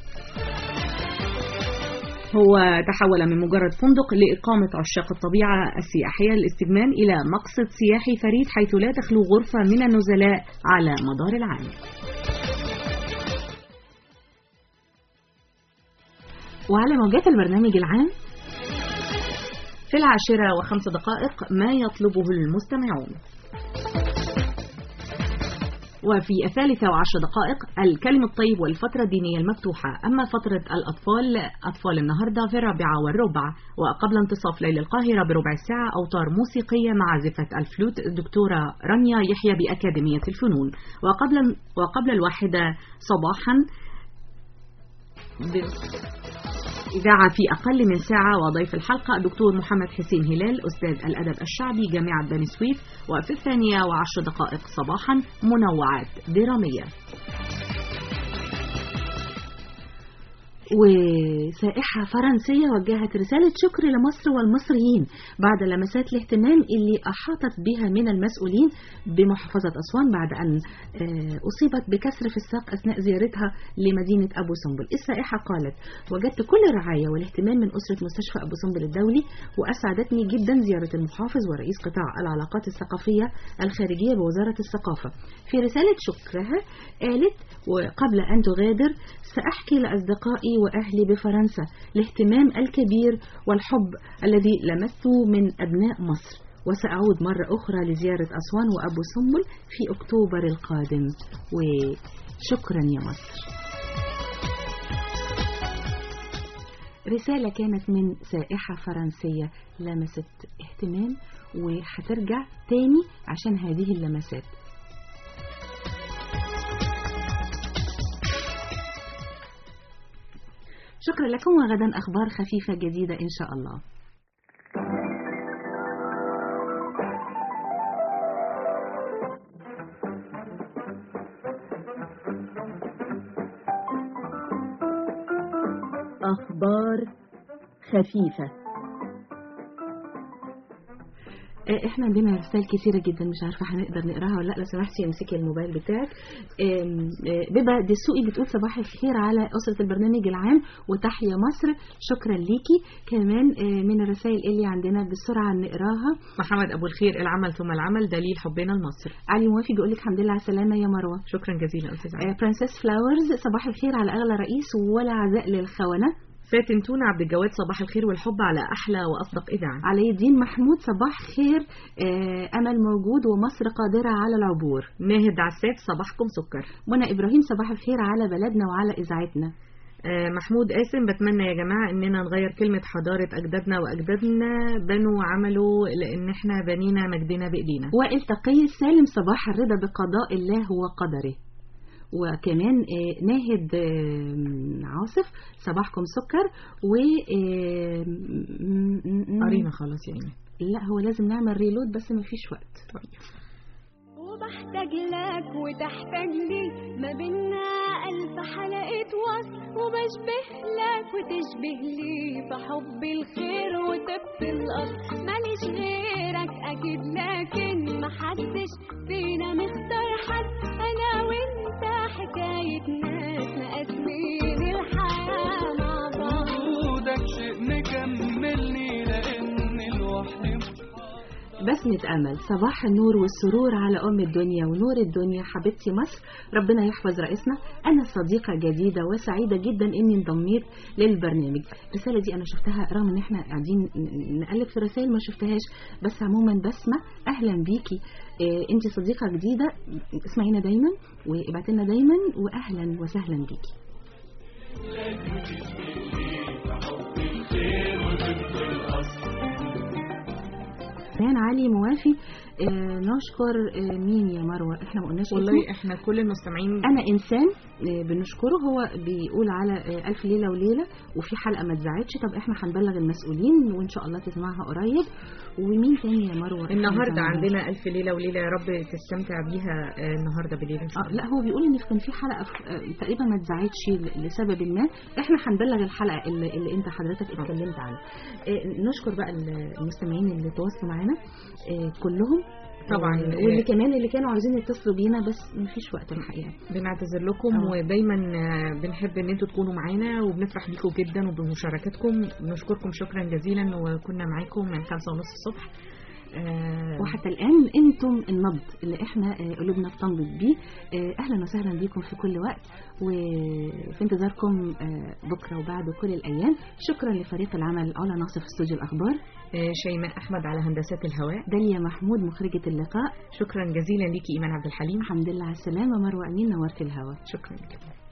هو تحول من مجرد فندق لإقامة عشاق الطبيعة السياحية للاستجمام إلى مقصد سياحي فريد حيث لا تخلو غرفة من النزلاء على مدار العام وعلى موجات البرنامج العام في العاشرة وخمس دقائق ما يطلبه المستمعون وفي الثالثة وعشر دقائق الكلم الطيب والفترة الدينية المفتوحة أما فترة الأطفال أطفال النهاردة في الرابعة والربع وقبل انتصاف ليل القاهرة بربع ساعة أوتار موسيقية مع عازفة الفلوت الدكتورة رانيا يحيى بأكاديمية الفنون وقبل وقبل الواحدة صباحا إذاعة في أقل من ساعة وضيف الحلقة الدكتور محمد حسين هلال أستاذ الأدب الشعبي جامعة بني سويف وفي الثانية وعشر دقائق صباحا منوعات درامية وسائحة فرنسية وجهت رسالة شكر لمصر والمصريين بعد لمسات الاهتمام اللي أحاطت بها من المسؤولين بمحافظة أسوان بعد أن آه، أصيبت بكسر في الساق أثناء زيارتها لمدينة أبو سمبل السائحة قالت وجدت كل الرعاية والاهتمام من أسرة مستشفى أبو سمبل الدولي وأسعدتني جدا زيارة المحافظ ورئيس قطاع العلاقات الثقافية الخارجية بوزارة الثقافة في رسالة شكرها قالت وقبل أن تغادر سأحكي لأصدقائي وأهلي بفرنسا الاهتمام الكبير والحب الذي لمسته من أبناء مصر وسأعود مرة أخرى لزيارة أسوان وأبو سمبل في أكتوبر القادم وشكرا يا مصر رسالة كانت من سائحة فرنسية لمست اهتمام وهترجع تاني عشان هذه اللمسات شكرا لكم وغدا أخبار خفيفة جديدة إن شاء الله أخبار خفيفة آه، احنا عندنا رسائل كتيرة جدا مش عارفة هنقدر نقراها ولا لا لو سمحتي امسكي الموبايل بتاعك آم، آه، بيبا دسوقي بتقول صباح الخير على أسرة البرنامج العام وتحيا مصر شكرا ليكي كمان آه، من الرسائل اللي عندنا بسرعة نقراها محمد أبو الخير العمل ثم العمل دليل حبنا لمصر علي موافي بيقول لك الحمد لله على السلامة يا مروة شكرا جزيلا أستاذ علي برنسس فلاورز صباح الخير على أغلى رئيس ولا عزاء للخونة فاتن تونة عبد الجواد صباح الخير والحب على أحلى وأصدق إذاعة علي الدين محمود صباح خير آه، أمل موجود ومصر قادرة على العبور ناهد عساف صباحكم سكر منى إبراهيم صباح الخير على بلدنا وعلى إذاعتنا آه، محمود قاسم بتمنى يا جماعة إننا نغير كلمة حضارة أجدادنا وأجدادنا بنوا عملوا لأن إحنا بنينا مجدنا بإيدينا وائل تقي السالم صباح الرضا بقضاء الله وقدره وكمان آه، ناهد آه، عاصف صباحكم سكر و آه، م- م- م- قرينا خلاص يعني لا هو لازم نعمل ريلود بس مفيش وقت وبحتاج لك وتحتاج لي ما بينا ألف حلقة وصل وبشبه لك وتشبه لي في حب الخير وطب الأصل ماليش غيرك أكيد لكن محدش فينا مختار حد أنا وأنت حكاية ناس مقاسمين الحياة مع بعض وجودك شيء مكملني لأن لوحدي بسمة أمل صباح النور والسرور على أم الدنيا ونور الدنيا حبيبتي مصر ربنا يحفظ رئيسنا أنا صديقة جديدة وسعيدة جدا إني انضميت للبرنامج الرسالة دي أنا شفتها رغم إن إحنا قاعدين ن- نقلب في الرسائل ما شفتهاش بس عموما بسمة أهلا بيكي إيه أنت صديقة جديدة اسمعينا دايما وابعتي لنا دايما وأهلا وسهلا بيكي كان علي موافي آه نشكر آه مين يا مروة احنا ما قلناش والله اسمه. احنا كل المستمعين انا انسان آه، بنشكره هو بيقول على آه، الف ليله وليله وفي حلقه ما اتذاعتش طب احنا هنبلغ المسؤولين وان شاء الله تسمعها قريب ومين تاني يا مروه إحنا النهارده زعلانين. عندنا ألف ليلة وليلة يا رب تستمتع بيها آه، النهارده بالليل إن شاء اه الله لا هو بيقول ان كان في حلقه في- آه، تقريبا ما اتذاعتش ل- لسبب ما احنا هنبلغ الحلقه اللي, اللي انت حضرتك اتكلمت عنها آه، نشكر بقى المستمعين اللي تواصلوا معانا آه، كلهم طبعاً. آه، واللي كمان اللي كانوا عايزين يتصلوا بينا بس مفيش وقت الحقيقه بنعتذر لكم آه. ودايما آه، بنحب ان انتوا تكونوا معانا وبنفرح بيكم جدا وبمشاركتكم نشكركم شكرا جزيلا وكنا معاكم من خمسة ونص الصبح آه، وحتى الآن أنتم النبض اللي إحنا آه، قلوبنا بتنبض بيه آه، أهلا وسهلا بيكم في كل وقت وفي انتظاركم آه، بكرة وبعد كل الأيام شكرا لفريق العمل علا ناصر في استوديو الأخبار آه، شيماء أحمد على هندسة الهواء داليا محمود مخرجة اللقاء شكرا جزيلا ليكي إيمان عبد الحليم الحمد لله على السلامة مروة أمين نورت الهواء شكرا لك